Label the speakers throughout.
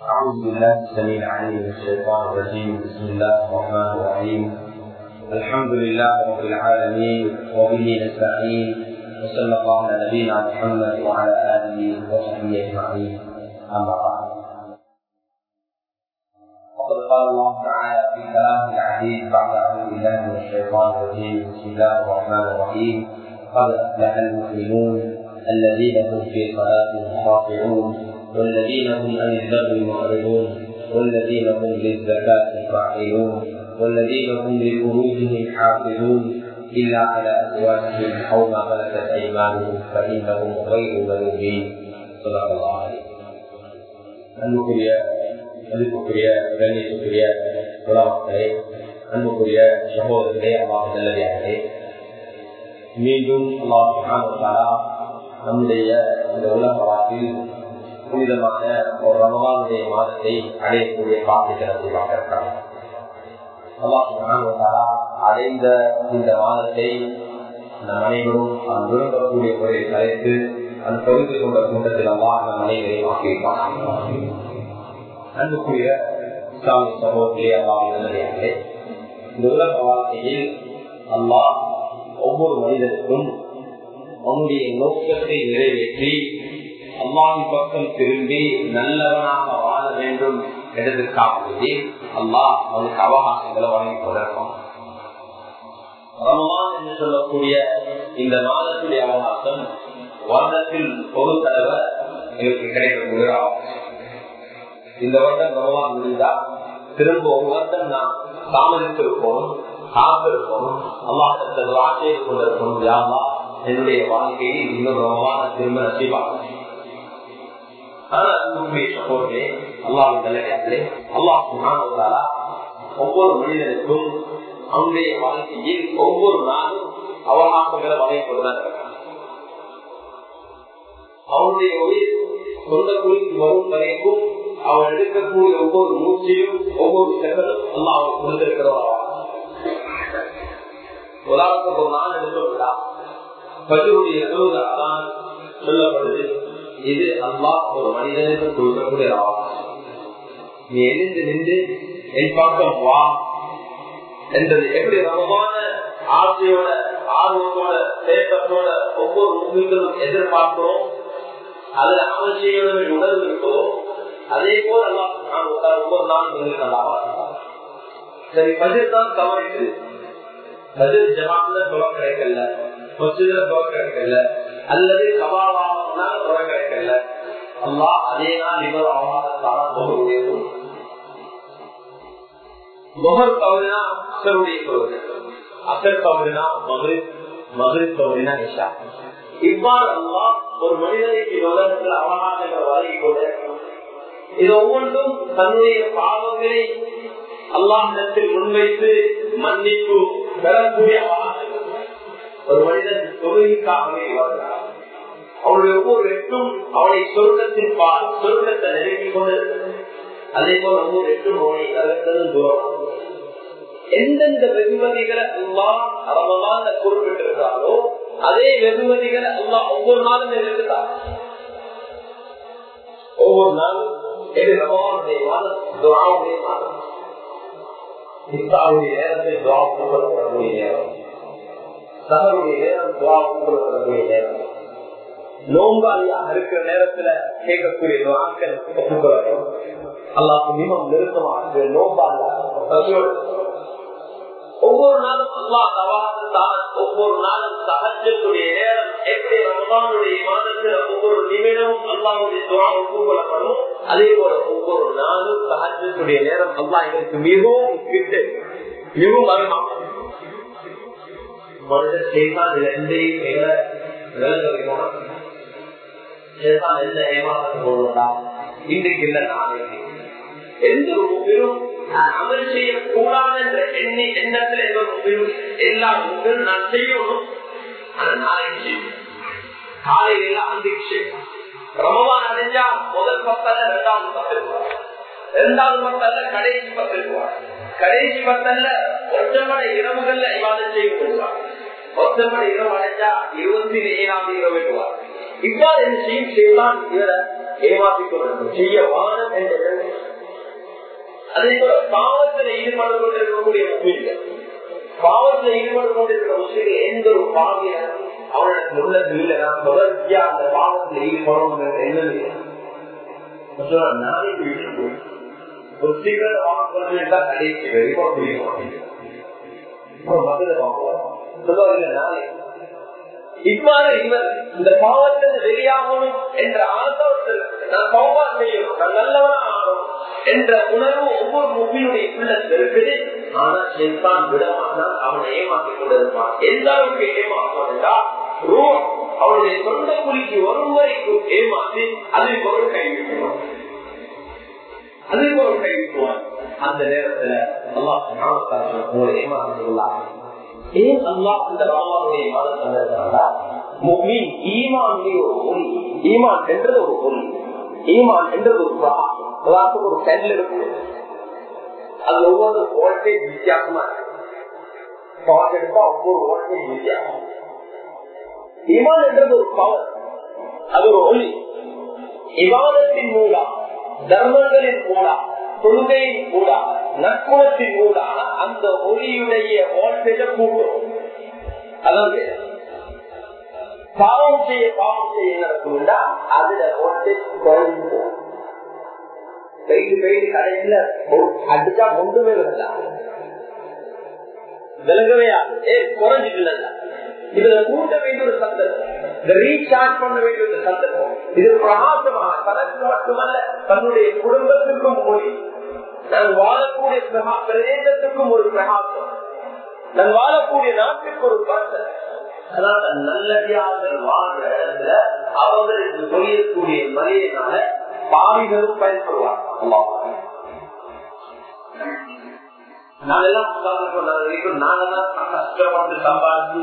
Speaker 1: أعوذ بالله السميع العليم من الشيطان الرجيم بسم الله الرحمن الرحيم الحمد لله رب العالمين وبه نستعين وصلى الله على نبينا محمد وعلى آله وصحبه أجمعين أما بعد وقد قال الله تعالى في كلامه العزيز بعد أعوذ بالله من الشيطان الرجيم بسم الله الرحمن الرحيم قد أفلح المؤمنون الذين هم في صلاتهم خاشعون والذين هم عن اللغو معرضون والذين هم للزكاة فاعلون والذين هم لفروجهم حافظون إلا على أزواجهم أو ما ملكت أيمانهم فإنهم غير ملومين صدق الله عليه அன்புக்குரிய மதிப்புக்குரிய கண்ணியத்துக்குரிய உலகங்களே அன்புக்குரிய சகோதரர்களே அல்லாஹ் நல்லதாகவே மீண்டும் அல்லாஹ் நம்முடைய இந்த உலக வாழ்வில் புனிதமான ஒரு ரமவானுடைய மாதத்தை அடையக்கூடிய பாக்கியத்திற்காக அடைந்த இந்த மாதத்தை நம் அனைவரும் நாம் விரும்பக்கூடிய முறையை கலைத்து அந்த பகுதி கொண்ட கூட்டத்தில் அல்லாஹ் நம் அனைவரையும் ஆக்கியிருப்பாங்க அன்புக்குரிய இஸ்லாமிய சமூகத்திலே அல்லாஹ் நல்லதாகவே இந்த உலக வாழ்க்கையில் அல்லாஹ் ஒவ்வொரு மனிதனுக்கும் அவனுடைய நோக்கத்தை நிறைவேற்றி அல்லாவின் பக்கம் திரும்பி நல்லவனாக வாழ வேண்டும் என்பதற்காகவே அல்லாஹ் அவனுக்கு அவகாசங்களை வழங்கி கொண்டிருப்பான் ரமலான் என்று சொல்லக்கூடிய இந்த மாதத்துடைய அவகாசம் வருடத்தில் ஒரு தடவை எங்களுக்கு கிடைக்கக்கூடிய அவகாசம் இந்த வருடம் ரமலான் முடிந்தா திரும்ப ஒரு வருடம் நாம் தாமதித்திருப்போம் காத்திருப்போம் அல்லாஹ் ஆட்சியை கொண்டிருப்போம் யாவா என்னுடைய வாழ்க்கையில் இன்னும் ரமலான திரும்ப நசிவாகும் ஒவ்வொரு மனிதனுக்கும் அவனுடைய வாழ்க்கையில் ஒவ்வொரு நாளும் அவகாசங்களை வகைப்படுதான் அவனுடைய உயிர் சொந்த குறித்து வரும் வரைக்கும் அவன் எடுக்கக்கூடிய ஒவ்வொரு மூச்சையும் ஒவ்வொரு செகலும் எல்லாம் அவன் கொடுத்திருக்கிறவா உதாரணத்துக்கு ஒரு நாள் எடுத்துவிட்டா பஜருடைய எழுபது அதான் சொல்லப்படுது இது அல்லா ஒரு மனிதனுக்கு கொடுக்கக்கூடிய அவகாசம் நீ எழுந்து நின்று என் பக்கம் வா என்றது எப்படி ரமமான ஆசையோட ஆர்வத்தோட தேட்டத்தோட ஒவ்வொரு முகங்களும் எதிர்பார்க்கிறோம் அதுல அவசியோட உணர்வு இருக்கோ அதே போல எல்லாம் ஒவ்வொரு நாள் உங்களுக்கு நல்லா சரி பதில் தான் தவறிட்டு பதில் ஜமாத்துல தொலை கிடைக்கல கொச்சுல தொலை கிடைக்கல அல்லது சபாவாக தொலை கிடைக்கல அல்லா அதே நாள் இவர் அவமானத்தான தொகருடைய முகர் தவறினா அசருடைய தொழுகை அசர் தவறினா மகிழ் மகிழ் தவறினா நிஷா இவ்வாறு அல்லா ஒரு மனிதனுக்கு உலகத்தில் அவமானங்கள் வழங்கி கொண்டு இது ஒவ்வொன்றும் தன்னுடைய பாவங்களை அல்லாஹிடத்தில் முன்வைத்து மன்னிப்பு பெறக்கூடிய ஒரு மனிதன் தொழுகைக்காகவே வருகிறார் அவனுடைய ஒவ்வொரு எட்டும் அவனை சொர்க்கத்தின் பால் சொர்க்கத்தை நெருங்கிக் கொண்டு அதே போல ஒவ்வொரு எட்டும் அவனை தவிர்த்தது தூரம் எந்தெந்த வெகுமதிகளை அல்லா ரமலான குறிப்பிட்டிருந்தாலோ அதே வெகுமதிகளை அல்லா ஒவ்வொரு நாளும் இருக்கிறார் ஒவ்வொரு நாளும் இது ரமலானுடைய மாதம் துவாவுடைய மாதம் இஸ்லாமுடைய நேரத்தில் துவா கூப்பிடப்படக்கூடிய நேரம் சகருடைய நேரம் துவா கூப்பிடப்படக்கூடிய நேரம் நோம்பாளியாக இருக்கிற நேரத்துல கேட்கக்கூடிய துவாக்கள் அல்லாஹ் மிகவும் நெருக்கமாக நோம்பாளியாக ஒவ்வொரு நாளும் அல்லா தவாத்தான் ஒவ்வொரு நாளும் சகஜத்துடைய நேரம் எப்படி ரமதானுடைய மாதத்துல ஒவ்வொரு நிமிடமும் அல்லாவுடைய துவா ஒப்புக்கொள்ளப்படும் அதே போல ஒவ்வொரு நாளும் சகஜத்துடைய நேரம் அல்லா எங்களுக்கு மிகவும் கிட்டு மிகவும் அருமாம் மனிதன் செய்தான் ரெண்டையும் விளங்குகிறோம் எந்த ஏமாற்றம் போடுவதா இன்றைக்கு இல்லை நாளைக்கு எந்த ஒரு பெரும் அமல் செய்யக்கூடாது என்ற எண்ணி எண்ணத்துல எல்லா உங்களும் நான் செய்யணும் ஆனா நாளைக்கு செய்யும் காலையில அந்திச்சு ரமவான் அடைஞ்சா முதல் பக்கத்துல ரெண்டாவது பத்திருப்பார் ரெண்டாவது பக்கத்துல கடைசி பத்திருப்பார் கடைசி பக்கத்துல ஒற்றமடை இரவுகள்ல விவாதம் செய்ய போடுவார் ஒற்றமடை இரவு அடைஞ்சா இருபத்தி ஏழாம் இரவு வெட்டுவார் இவ்வாறு என்ன செய்யும் செய்யலாம் இவரை ஏமாற்றிக் கொள்ளணும் செய்ய வானம் என்ற அதே போல பாவத்தில் ஈடுபட்டு கொண்டிருக்கக்கூடிய முஸ்லீம்கள் பாவத்தில் ஈடுபட்டு கொண்டிருக்கிற முஸ்லீம்கள் எந்த ஒரு பாவிய அவனிடத்தில் உள்ளது இல்லைன்னா தொடர்ச்சியா அந்த பாவத்தில் ஈடுபடும் என்னது நானே வீட்டுக்கு போய் ஒரு சீக்கிரம் வாங்க கடைசி வரைக்கும் புரியும் இவ்வாறு இவர் இந்த பாவத்திலிருந்து வெளியாகணும் என்ற ஆசை நான் பாவா செய்யணும் நான் நல்லவனா ஆகணும் என்ற உணர்வு ஒவ்வொரு முக்கியுடைய உள்ளத்தில் இருக்குது ஆனா செல்பான் விடமாட்டான் அவனை ஏமாற்றிக் கொண்டிருப்பான் எந்த அளவுக்கு ஏமாற்றுவா ரூம் அவனுடைய சொந்த குறிக்கு வரும் வரைக்கும் ஏமாற்றி அதை ஒரு கைவிட்டுவான் அதை ஒரு கைவிட்டுவான் அந்த நேரத்துல அல்லாஹ் உங்களை ஏமாற்றுள்ளார் ஏன் அல்லாஹ் இந்த ராமாவுடைய மதத்தை ஈமானுடைய ஒரு ஒளி ஈமான் என்றது ஒரு ஒளி ஈமான் என்றது ஒரு பிரகாசம் ஒரு செல் இருக்கு அது ஒவ்வொரு வோல்டேஜ் வித்தியாசமா இருக்கு பவர் எடுத்தா ஒவ்வொரு வோல்டேஜ் வித்தியாசம் ஈமான் என்றது ஒரு பவர் அது ஒரு ஒளி இவாதத்தின் மூலம் தர்மங்களின் மூலம் தொழுகையின் மூலம் நற்குணத்தின் மூலம் அந்த ஒளியுடைய வோல்டேஜ கூட்டும் அதாவது பாவம் செய்ய பாவம் செய்ய நடக்கும்னா அதுல வோல்டேஜ் குறைந்து பெய்து பெய்து கடைசியில அடிச்சா ஒன்றுமே வரலாம் விலகவே ஏ குறைஞ்சிட்டு இதுல கூட்ட வேண்டிய ஒரு சந்தர்ப்பம் இந்த ரீசார்ஜ் பண்ண வேண்டிய ஒரு சந்தர்ப்பம் இது பிரகாசமாக தனக்கு மட்டுமல்ல தன்னுடைய குடும்பத்திற்கும் மொழி நான் வாழக்கூடிய பிரதேசத்துக்கும் ஒரு பிரகாசம் நான் வாழக்கூடிய நாட்டுக்கு ஒரு பர்சன் அதாவது நல்லடியார்கள் வாழ்ற இடத்துல அவங்களுக்கு சொல்லியக்கூடிய மரியாதைனால பாவிகளும் பயன்படுவாங்க நாங்கெல்லாம் நாங்க தான் கஷ்டப்பட்டு சம்பாதிச்சு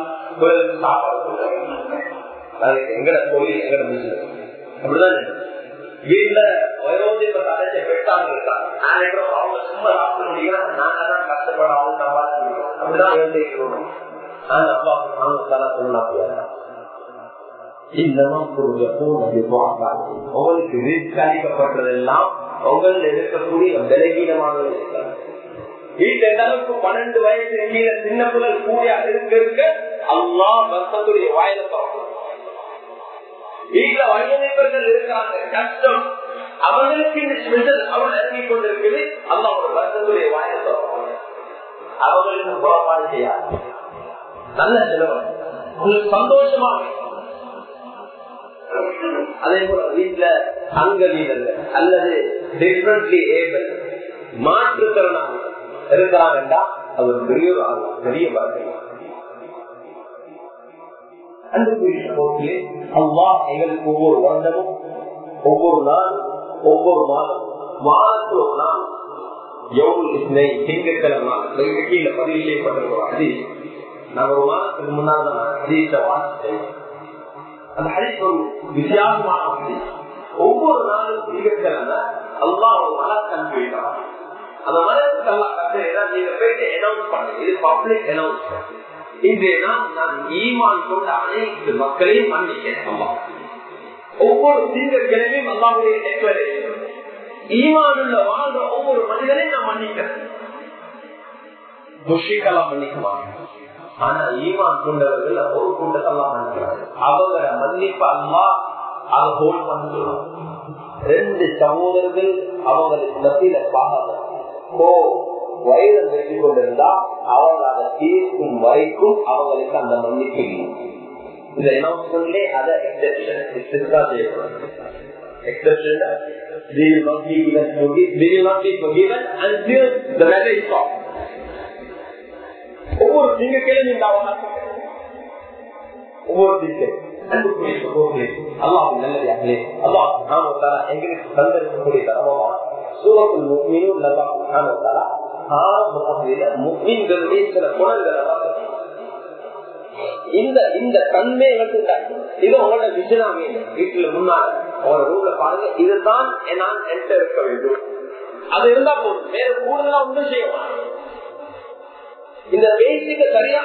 Speaker 1: சாப்பாடு எங்கட தொழில் எங்கட பிசினஸ் அப்படிதான் வீட்டுல வயோதிப தலைச்ச பெட்டாங்க இருக்காங்க நான் எங்க அவங்க சும்மா சாப்பிட முடியும் நாங்க தான் கஷ்டப்பட அவங்க சம்பாதிச்சு அப்படிதான் யோசிக்கணும் நான் அப்பா அவங்க சொல்லலாம் உங்களுக்கு வீட்காலிக்கப்பட்டதெல்லாம் உங்கள் இருக்கக்கூடிய பலகீனமானது வீட்டுல எந்த அளவுக்கு பன்னெண்டு வயசு கீழே சின்ன புலல் கூடிய இருக்க இருக்க அல்லா வருஷத்துடைய வாயில திறக்கும் வீட்டுல வயதிப்பர்கள் இருக்கிறாங்க கஷ்டம் அவர்களுக்கு இந்த ஸ்பெஷல் அவள் இறங்கி கொண்டிருக்குது அல்லா ஒரு வருஷத்துடைய வாயில திறக்கும் அவங்களுக்கு புறப்பாடு செய்யாது நல்ல செலவு உங்களுக்கு சந்தோஷமா அதே போல வீட்டுல அங்க வீரர்கள் அல்லது டிஃபரெண்ட்லி ஏபிள் மாற்றுத்திறனாக இருக்கிறாங்கன்றா அது ஒரு பெரிய ஒரு ஆர்வம் பெரிய வாழ்க்கை அன்புக்குரிய அவ்வா எங்களுக்கு ஒவ்வொரு வருடமும் ஒவ்வொரு நாள் ஒவ்வொரு மாதம் மாதத்தில் ஒரு நாள் எவ்வளவு திங்கட்கிழமை கீழே பதிவு செய்யப்பட்டிருக்கிறோம் அதீஸ் நாங்க ஒரு மாதத்துக்கு முன்னால் தான் அதீச வாசித்தேன் அந்த ஹரிஸ் ஒரு வித்தியாசமான ஹதீஸ். ஒவ்வொரு நாளும் திங்கட்கிழமை அல்லா ஒரு மலர் கண்டுபிடிக்கிறான் அந்த மலருக்கு அல்லா கட்டுறா நீங்க போயிட்டு அனௌன்ஸ் பண்ணுங்க இது பப்ளிக் அனௌன்ஸ்மெண்ட் இன்றைய நாள் நான் ஈமான் கொண்ட அனைத்து மக்களையும் மன்னிக்கிறேன் அல்லா ஒவ்வொரு திங்கட்கிழமையும் அல்லாவுடைய டெக்ளரேஷன் ஈமான் உள்ள வாழ்ற ஒவ்வொரு மனிதனையும் நான் மன்னிக்கிறேன் முஷிக்கெல்லாம் மன்னிக்க மாட்டேன் ஆனா ஈமான் கொண்டவர்கள் ஒரு கூட்டத்தெல்லாம் மன்னிக்கிறாங்க அவங்கள மன்னிப்பு அல்லா அதை ஹோல்ட் பண்ண ரெண்டு சகோதரர்கள் அவங்களுக்கு மத்தியில பாகம் ஓ வயது வெற்றி கொண்டிருந்தா அவங்க அதை தீர்க்கும் வரைக்கும் அவங்களுக்கு அந்த மன்னிப்பு இல்லை இந்த அனௌன்ஸ்மெண்ட்லே அதை எக்ஸெப்ஷன் செய்யப்படும் exception they will not be given forgive, they will not be forgiven until the matter is solved. ஒவ்வொரு திங்கக்கிழமை இந்த அவகாசம் ஒவ்வொரு திங்கக்கிழமை அல்லாஹ் நல்லதாகலே அல்லாஹ் நாம எங்களுக்கு தந்திருக்கக்கூடிய தரமா சூரத்தில் முக்மீனும் நல்லா ஆரம்ப பகுதியில முக்மீன்களுடைய சில குணங்களை இந்த இந்த தன்மை இது உங்களோட விஷனா வேணும் வீட்டுல முன்னால உங்களோட ரூம்ல பாருங்க இதுதான் நான் என்கிட்ட இருக்க வேண்டும் அது இருந்தா போதும் வேற கூடுதலா ஒன்றும் செய்ய மாட்டேன் இந்த பேசிக்க சரியா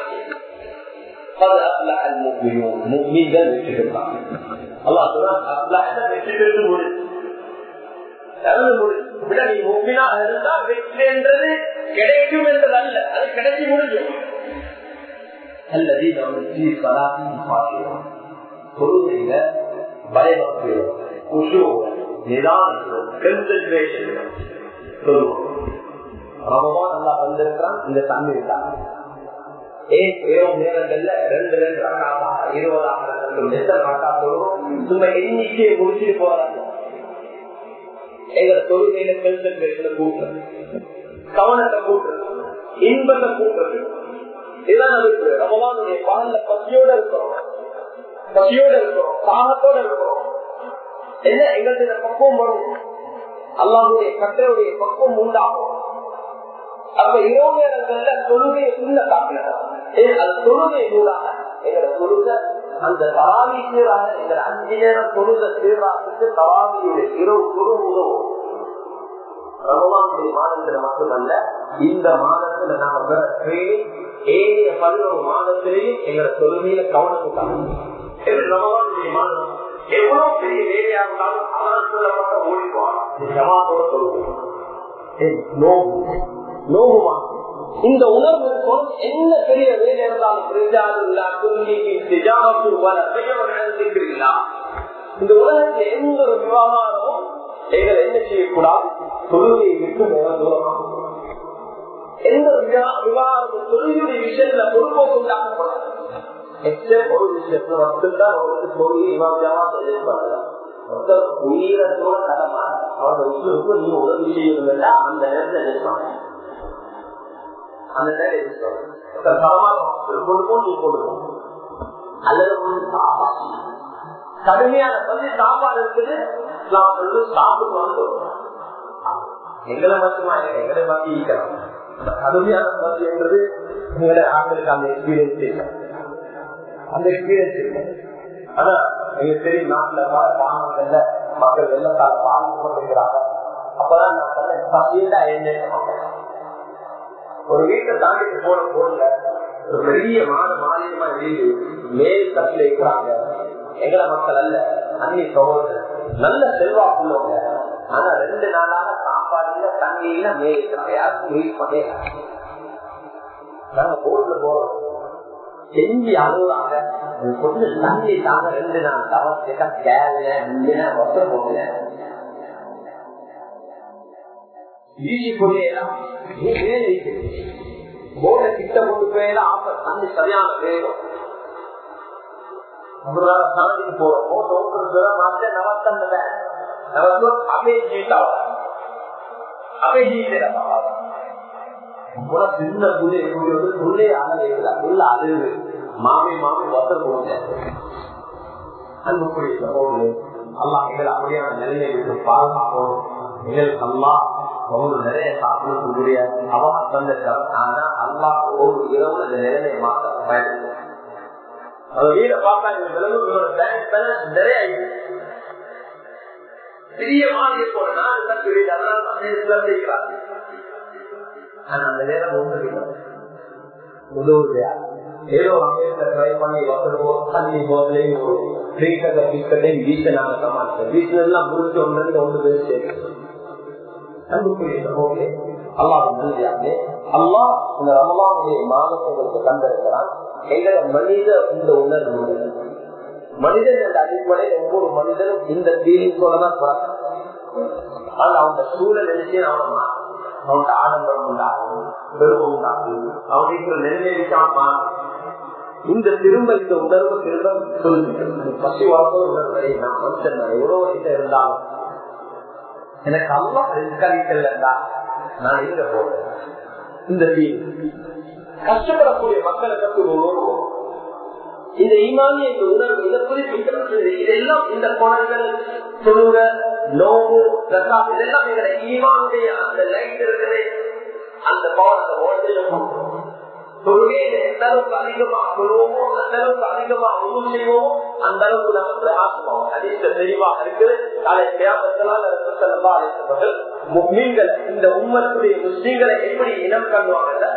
Speaker 1: வெற்றி என்றது கிடைக்கும் என்றது அல்ல அது கிடைச்சி முடிஞ்சோம் அல்லது நம்ம பார்க்கிறோம் தொழுகையில பயபக்தியோ குஷோ நிதானத்தோ கன்சன்ட்ரேஷன் சொல்லுவோம் ரமதான் நல்லா வந்திருக்கான் இந்த தண்ணி தான் ஏன் ஏழு நேரங்கள்ல ரெண்டு ரெண்டு ரக்காதா இருபதாக எத்தனை ரக்கா சொல்லுவோம் சும்மா எண்ணிக்கையை முடிச்சுட்டு போறாங்க எங்க தொழுகையில கன்சன்ட்ரேஷனை கூட்டுறது கவனத்தை கூட்டுறது இன்பத்தை கூட்டுறது இதுதான் நமக்கு ரமதானுடைய பகல்ல பசியோட இருக்கிறோம் பசியோட இருக்கிறோம் தாகத்தோட இருக்கிறோம் என்ன எங்களுக்கு இந்த பக்குவம் வரும் அல்லாவுடைய கட்டளையுடைய பக்குவம் உண்டாகும் அப்ப இரவு நேரங்கள்ல தொழுகையை உள்ள காப்பிடலாம் அது தொழுகை நூலாக எங்களை தொழுக அந்த தராவி சீராக எங்களை அஞ்சு நேரம் தொழுக சீராக தராவியுடைய இரவு தொழு உதவும் ரமவானுடைய மாதத்துல மட்டுமல்ல இந்த மாதத்துல நாம பெற ட்ரெயினிங் ஏழைய பதினோரு மாதத்திலேயே எங்களை தொழுகையில கவனத்துக்காக ரமவானுடைய மாதம் எவ்வளவு பெரிய வேலையா இருந்தாலும் அவனால் சொல்லப்பட்ட ஓடிடுவான் ஜமாத்தோட தொழுவோம் நோம்பு நோம்புமா இந்த உணர்வு இருக்கும் என்ன பெரிய வேலை இருந்தாலும் இந்த உலகத்தில் எந்த ஒரு விவகாரமும் எங்களை என்ன செய்யக்கூடாது தொழுகையை விட்டு மேல தூரமாக எந்த விவகாரமும் தொழுகையுடைய விஷயத்துல பொறுப்போக்கு உண்டாக்கப்படாது ஒரு விஷயத்துல மட்டும்தான் அவருக்கு தொழுகை இவாஜாவா எதிர்பார்க்கலாம் உயிரத்தோட கடமா அவரோட உயிருக்கு நீ உதவி செய்யணும்னா அந்த நேரத்தில் எதிர்ப்பாங்க அந்த நேரம் கொடுப்போம் நீ கொடுப்போம் அல்லது கடுமையான பள்ளி சாப்பாடு இருக்குது நான் சொல்லு சாப்பிட்டு வந்தோம் எங்களை மட்டுமா எங்களை மாற்றி ஈக்கலாம் கடுமையான பள்ளி என்றது எங்களை ஆண்களுக்கு அந்த எக்ஸ்பீரியன்ஸ் இல்லை அந்த எக்ஸ்பீரியன்ஸ் இல்லை ஆனா எங்க தெரியும் நாட்டுல பாங்கல்ல மக்கள் வெள்ளத்தால பாதிப்பு கொண்டிருக்கிறாங்க அப்பதான் நான் சொன்னேன் பசியில என்ன ஒரு வீட்டை தாண்டிட்டு போன போல ஒரு பெரிய மாத மாநிலமா எழுதி மேல் தட்டில இருக்கிறாங்க எங்கட மக்கள் அல்ல அன்னி சகோதரர் நல்ல செல்வாக்குள்ளவங்க ஆனா ரெண்டு நாளாக சாப்பாடுல தண்ணியில மேல் இருக்கிறாங்க யாரும் வெயிட் பண்ணே நாங்க போட்ல போறோம் செஞ்சு அழுகுறாங்க கொஞ்சம் தண்ணி தாங்க ரெண்டு நாள் தவறு கேளுங்க ஒத்த போங்க வீசி கொண்டேலாம் வேலை போர்ட கிட்ட கொண்டு போயெல்லாம் ஆப்ப தண்ணி சரியான வேகம் நம்மளால தாண்டி போறோம் போட்டு ஓட்டுறது மாத்த நவத்தந்த நவத்தோ அபே ஜீட்டாவ அபே ஜீட்டா சின்ன புள்ளி வந்து புள்ளே அழகு புள்ள அழுகு மாமி மாமி ஒத்த போங்க அன்புக்குரிய சகோதரர் அல்லா எங்களை அப்படியான நிலையை விட்டு பாதுகாக்கணும் எங்களுக்கு அல்லா அவங்க நிறைய சாப்பிடக்கூடிய அவா தந்திருக்காங்க ஆனா அல்லா ஒரு இரவு அந்த நிலைமையை மாற்ற பயன்படுத்தும் வீட பார்த்தா இந்த விலங்கு பேங்க் பேலன்ஸ் நிறைய பெரிய மாதிரி போன நான் பெரிய அதனால செய்கிறாங்க ஆனா அந்த நேரம் ஒன்று உதவுலையா ஏதோ அமெரிக்கா ட்ரை பண்ணி வசதிப்போம் தண்ணி போதையும் கிரிக்கெட்டை கிரிக்கெட்டையும் வீட்டை நாங்க சமாளிச்சோம் வீட்டுல எல்லாம் முடிச்சு ஒன்று ஒன்று பேர் சரி அல்லா இந்த ரமலானுடைய மாதங்களுக்கு தந்திருக்கிறான் எங்களை மனித இந்த உணர்வு மனிதன் என்ற அடிப்படையில் ஒவ்வொரு மனிதனும் இந்த ஃபீலிங்கோடதான் ஆனா அவங்க சூழல் நினைச்சு அவன அவனுக்கு ஆடம்பரம் உண்டாகும் பெருமை உண்டாகும் அவனுக்கு நெருங்கிக்காம இந்த திரும்ப இந்த உணர்வு திரும்ப சொல்லுங்க பசி வளர்ந்த உணர்வை நான் மனுஷன் எவ்வளவு கிட்ட இருந்தாலும் எனக்கு அல்லா ரிஸ்கலிக்கலா நான் எங்க போறேன் இந்த கஷ்டப்படக்கூடிய மக்களை பற்றி உணர்வோம் இந்த ஈமானிய இந்த உணர்வு இதை குறிப்பிட்டு இதெல்லாம் இந்த குணங்கள் தொழுக நோவு ரசாப் இதெல்லாம் எங்களை ஈமானுடைய அந்த லைட் இருக்குது அந்த பவர் அந்த வோல்டேஜ் தொழுகையில எந்த அளவுக்கு அதிகமா தொழுவோமோ அந்த அளவுக்கு அதிகமா உணவு செய்வோமோ அந்த அளவுக்கு நமக்கு ஆத்மாவும் அதிக தெளிவாக இருக்குது அதை தேவத்தலால் அழைத்தவர்கள் முஸ்லீம்கள் இந்த உம்மத்துடைய முஸ்லீம்களை எப்படி இனம் கண்டுவாங்க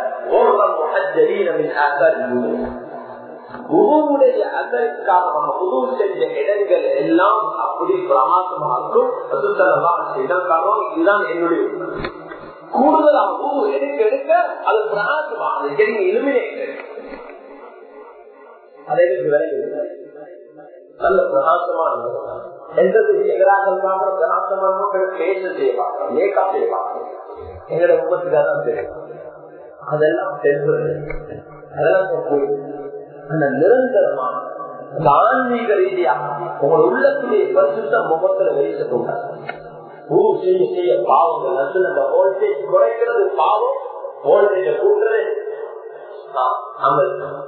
Speaker 1: குருவுடைய அதற்காக புது செஞ்ச இடங்கள் எல்லாம் அப்படி பிரமாசமாக்கும் இடம் காரணம் இதுதான் என்னுடைய
Speaker 2: கூடுதலாக பூ எடுக்க எடுக்க அது பிராசமா அது கெடிங்க இலுமினேட் அதை விலகி நல்ல பிரகாசமான எந்த எங்களாக பிரகாசமான மக்கள் பேச செய்வாங்க மேக்கப் செய்வாங்க எங்களோட உபத்துக்காக தான் தெரியும் அதெல்லாம் தெரிஞ்சது அதெல்லாம் அந்த நிரந்தரமான அந்த ஆன்மீக ரீதியாக உங்கள் உள்ளத்திலே பரிசுத்த முகத்துல வெளிச்சத்துள்ள ஊர் செய்ய செய்ய பாவங்கள் அந்த வோல்டேஜ் குறைக்கிறது பாவம் வோல்டேஜ கூட்டுறது அந்த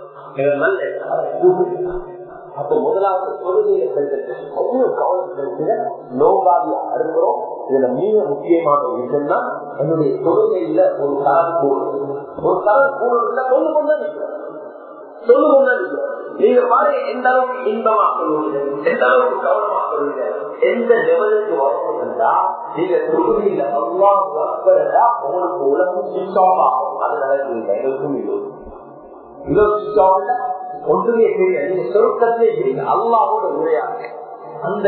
Speaker 2: அப்ப முதலாவது தொழுகையை கொஞ்சம் கவனம் செலுத்துங்க நோகாவியா இருக்கிறோம் இதுல மிக முக்கியமான விஷயம்னா என்னுடைய தொழுகையில ஒரு தரம் கூடு ஒரு தரம் கூடுல சொல்லு கொண்டா நிற்கிறோம் சொல்லு கொண்டா நிற்கிறோம் நீங்க பாருங்க எந்த அளவுக்கு இன்பமா சொல்லுவீங்க எந்த அளவுக்கு கவனமா சொல்லுவீங்க எந்த லெவலுக்கு வரணும்னா நீங்க தொழுகையில அல்லாஹ் அக்பரா உங்களுக்கு உலகம் சுவிச் ஆஃப் ஆகும் அது நடக்குது எங்களுக்கும் இது இதோ சுவிச் ஆஃப் ஒன்றுமே தெரியல நீங்க சொருக்கத்திலே தெரியுங்க அல்லாவோட உரையாடு அந்த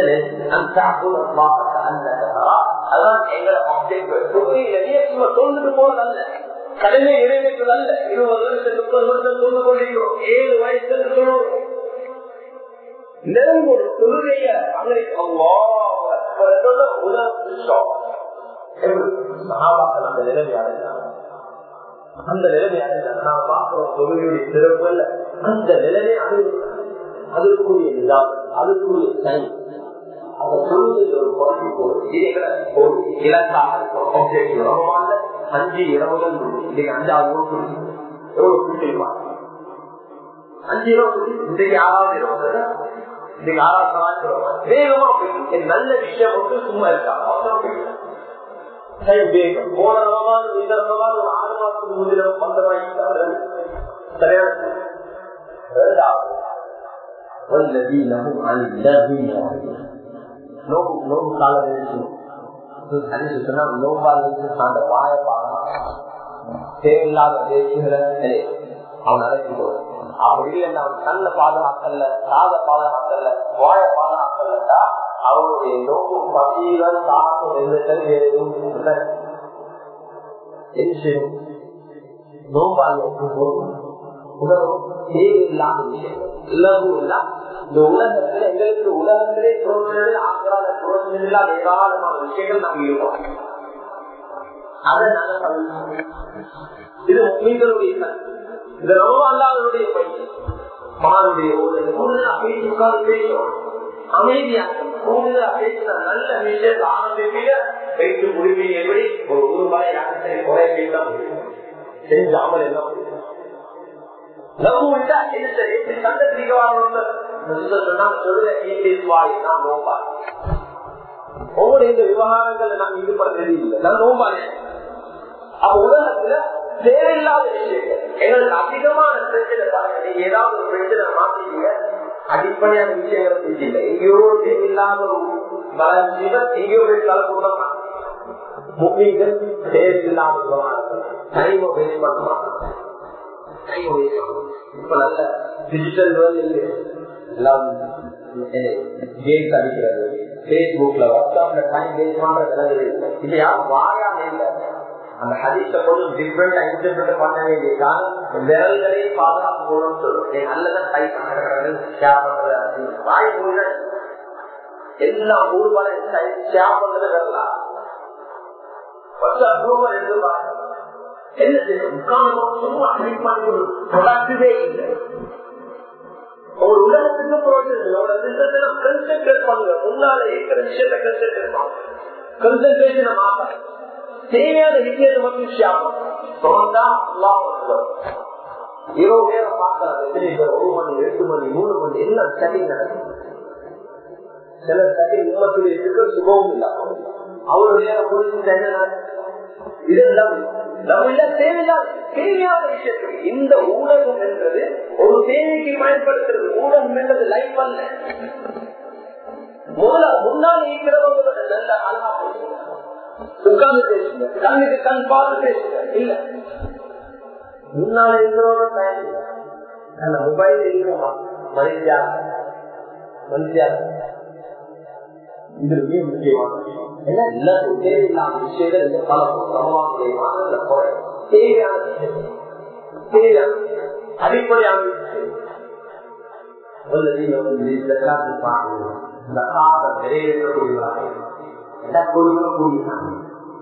Speaker 2: அதான் எங்களை சொல்லிட்டு போனதல்ல கடமை நிறைவேற்றதல்ல இருபது வருஷம் முப்பது வருஷம் சொல்லு கொண்டிருக்கிறோம் ஏழு வயசுல சொல்லுவோம் நெருங்கொரு தொழுகைய அமெரிக்க அந்த நிலைமை அடைஞ்சாங்க அந்த நிலைமை அடைஞ்சாங்க நான் பார்க்கிறோம் தொழுகையுடைய சிறப்பு அல்ல அந்த நிலைமை அடைஞ்சு அதுக்குரிய நிதானம் அதுக்குரிய சனி அந்த தொழுகையில் ஒரு பகுதி ஒரு இலக்காக இருக்கும் அஞ்சு இரவுகள் இன்னைக்கு அஞ்சாவது எவ்வளவு கூட்டிருப்பாங்க அஞ்சு இரவு இன்றைக்கு ஆறாவது இரவு இன்னைக்கு ஆறாவது வேகமா போய் நல்ல விஷயம் வந்து சும்மா இருக்காங்க போன ரமதான் இந்த ரமதான் ஒரு ஆறு மாசத்துக்கு முன்னிடம் பந்தமாயிட்டார்கள் சரியான இரண்டாவது والذين هم عن اللغو நோம்பு நோம்பு காலம் இருக்கு சொன்னா நோம்பால் அந்த வாய தேவையில்லாத பேச்சுகளை அவன் அழைச்சி அப்படி இல்லை அவன் கண்ண பாதுகாக்கல காத பாதுகாக்கல வாய பாதுகாக்கலண்டா அவனுடைய நோக்கு பசியுடன் தாக்கம் எந்த வேறு எதுவும் இல்லை என்ன செய்யும் நோம்பால் உணவு தேவையில்லாத விஷயம் இல்லவும் இல்ல இந்த உலகத்துல எங்களுக்கு உலகத்திலே தோன்றது ஆக்கிறாத புரோஜனம் இல்லாத ஏராளமான விஷயங்கள் நம்ம இருக்கோம் அதை நாங்கள் இது மீன்களுடைய இது ரொம்ப அல்லாதனுடைய பயிற்சி மானுடைய கூடுதலா பேசி உட்கார்ந்து பேசுவோம் அமைதியா கூடுதலா பேசின நல்ல விஷயத்தை ஆரம்பிக்க வைத்து முடிவு எப்படி ஒரு குருபாய் யாருக்கு குறை பேச முடியும் செஞ்சாமல் என்ன முடியும் ஒவ்வொரு இந்த விவகாரங்களை நாம் ஈடுபடுறது இல்லை நான் நோம்பானே அப்ப உலகத்துல தேவையில்லாத விஷயங்கள் எங்களுக்கு அதிகமான பிரச்சனை பாருங்க நீங்க ஏதாவது ஒரு பிரச்சனை மாத்தீங்க அடிப்படையான விஷயங்களை செஞ்சில்லை எங்கேயோ தேவையில்லாத ஒரு பலன் எங்கேயோ தலை கொடுத்தா முக்கியங்கள் தேவையில்லாத விவகாரங்கள் டைம் வேஸ்ட் பண்ணுவாங்க இப்ப நல்ல டிஜிட்டல் வேர்ல்டு எல்லாம் கேம்ஸ் அடிக்கிறது பேஸ்புக்ல வாட்ஸ்அப்ல டைம் வேஸ்ட் பண்றது இப்ப யாரும் வாயாம இல்ல அந்த ஹதீஸ கொஞ்சம் டிஃப்ரெண்ட் இன்டர்பிரட் பண்ண வேண்டிய காரணம் விரல்களையும் பாதுகாப்பு போகணும்னு சொல்லுவோம் நல்லதான் டைப் பண்றது ஷேர் பண்றது வாய் மூல எல்லா ஊர்வல ஷேர் பண்றது வரலாம் வாட்ஸ்அப் குரூப் எடுத்து பாருங்க என்ன செய்யும் சும்மா கிளிக் பண்ணி ஒரு ப்ரொடக்டிவே இல்லை ஒரு உலகத்துக்கு பிரோஜனம் கன்சென்ட்ரேட் பண்ணுங்க முன்னால இருக்கிற விஷயத்தை கன்சென்ட்ரேட் பண்ணுங்க கன்சென்ட்ரேஷனை மாத்த தேவையான விஷயத்தை மட்டும் ஷியாபம் இரவு நேரம் பார்க்கலாம் எத்தனை பேர் ஒரு மணி ரெண்டு மணி மூணு மணி எல்லாம் சரி நடக்கும் சில சரி உண்மத்தில் இருக்க சுபமும் இல்லாம அவருடைய நேரம் முடிஞ்சு என்ன இதெல்லாம் தேவையான விஷயத்துக்கு இந்த ஊடகம் என்றது ஒரு தேவைக்கு பயன்படுத்துறது ஊடகம் என்றது லைஃப் அல்ல முதல்ல முன்னால் இருக்கிறவங்க நல்ல அழகா உட்கார்ந்து பேசுங்க கண்ணுக்கு கண் பார்த்து பேசுங்க இல்ல முன்னால் இருக்கிறவங்க அந்த மொபைல் இருக்கிறோமா மனுஷியா மனுஷியா இது மிக முக்கியமான விஷயம் ஏன்னா எல்லாத்துக்கும் தேவையில்லாத விஷயங்கள் இந்த பல சமவாசத்தை மாதத்துல குறை தேவையான விஷயம் தேவையான அடிப்படையான விஷயம் والذين هم للزكاة فاعلون زكاة நிறைவேற்றக்கூடியவர்கள் என்ன கொடுக்கக்கூடியவர்கள்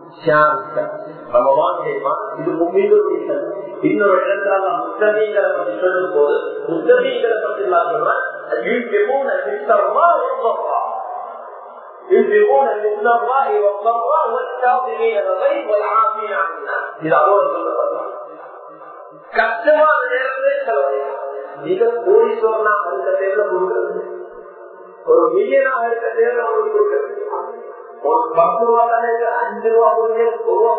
Speaker 2: இது முன்மீது இன்னொரு இடத்துல முத்தமீங்களை பற்றி சொல்லும் போது முத்தமீங்களை பற்றி ينفقون من الله والضراء والكاظمين الغيظ والعافين عن الناس இது அவ்வளவு சொல்லப்படுறாங்க கஷ்டமான நேரத்திலே செலவழிக்கலாம் மிக கோடீஸ்வரனா இருக்க தேர்தல கொடுக்கிறது ஒரு மில்லியனாக இருக்க தேர்தல அவங்களுக்கு கொடுக்கிறது ஒரு பத்து ரூபா தானே இருக்கு அஞ்சு ரூபா கொடுங்க ஒரு ரூபா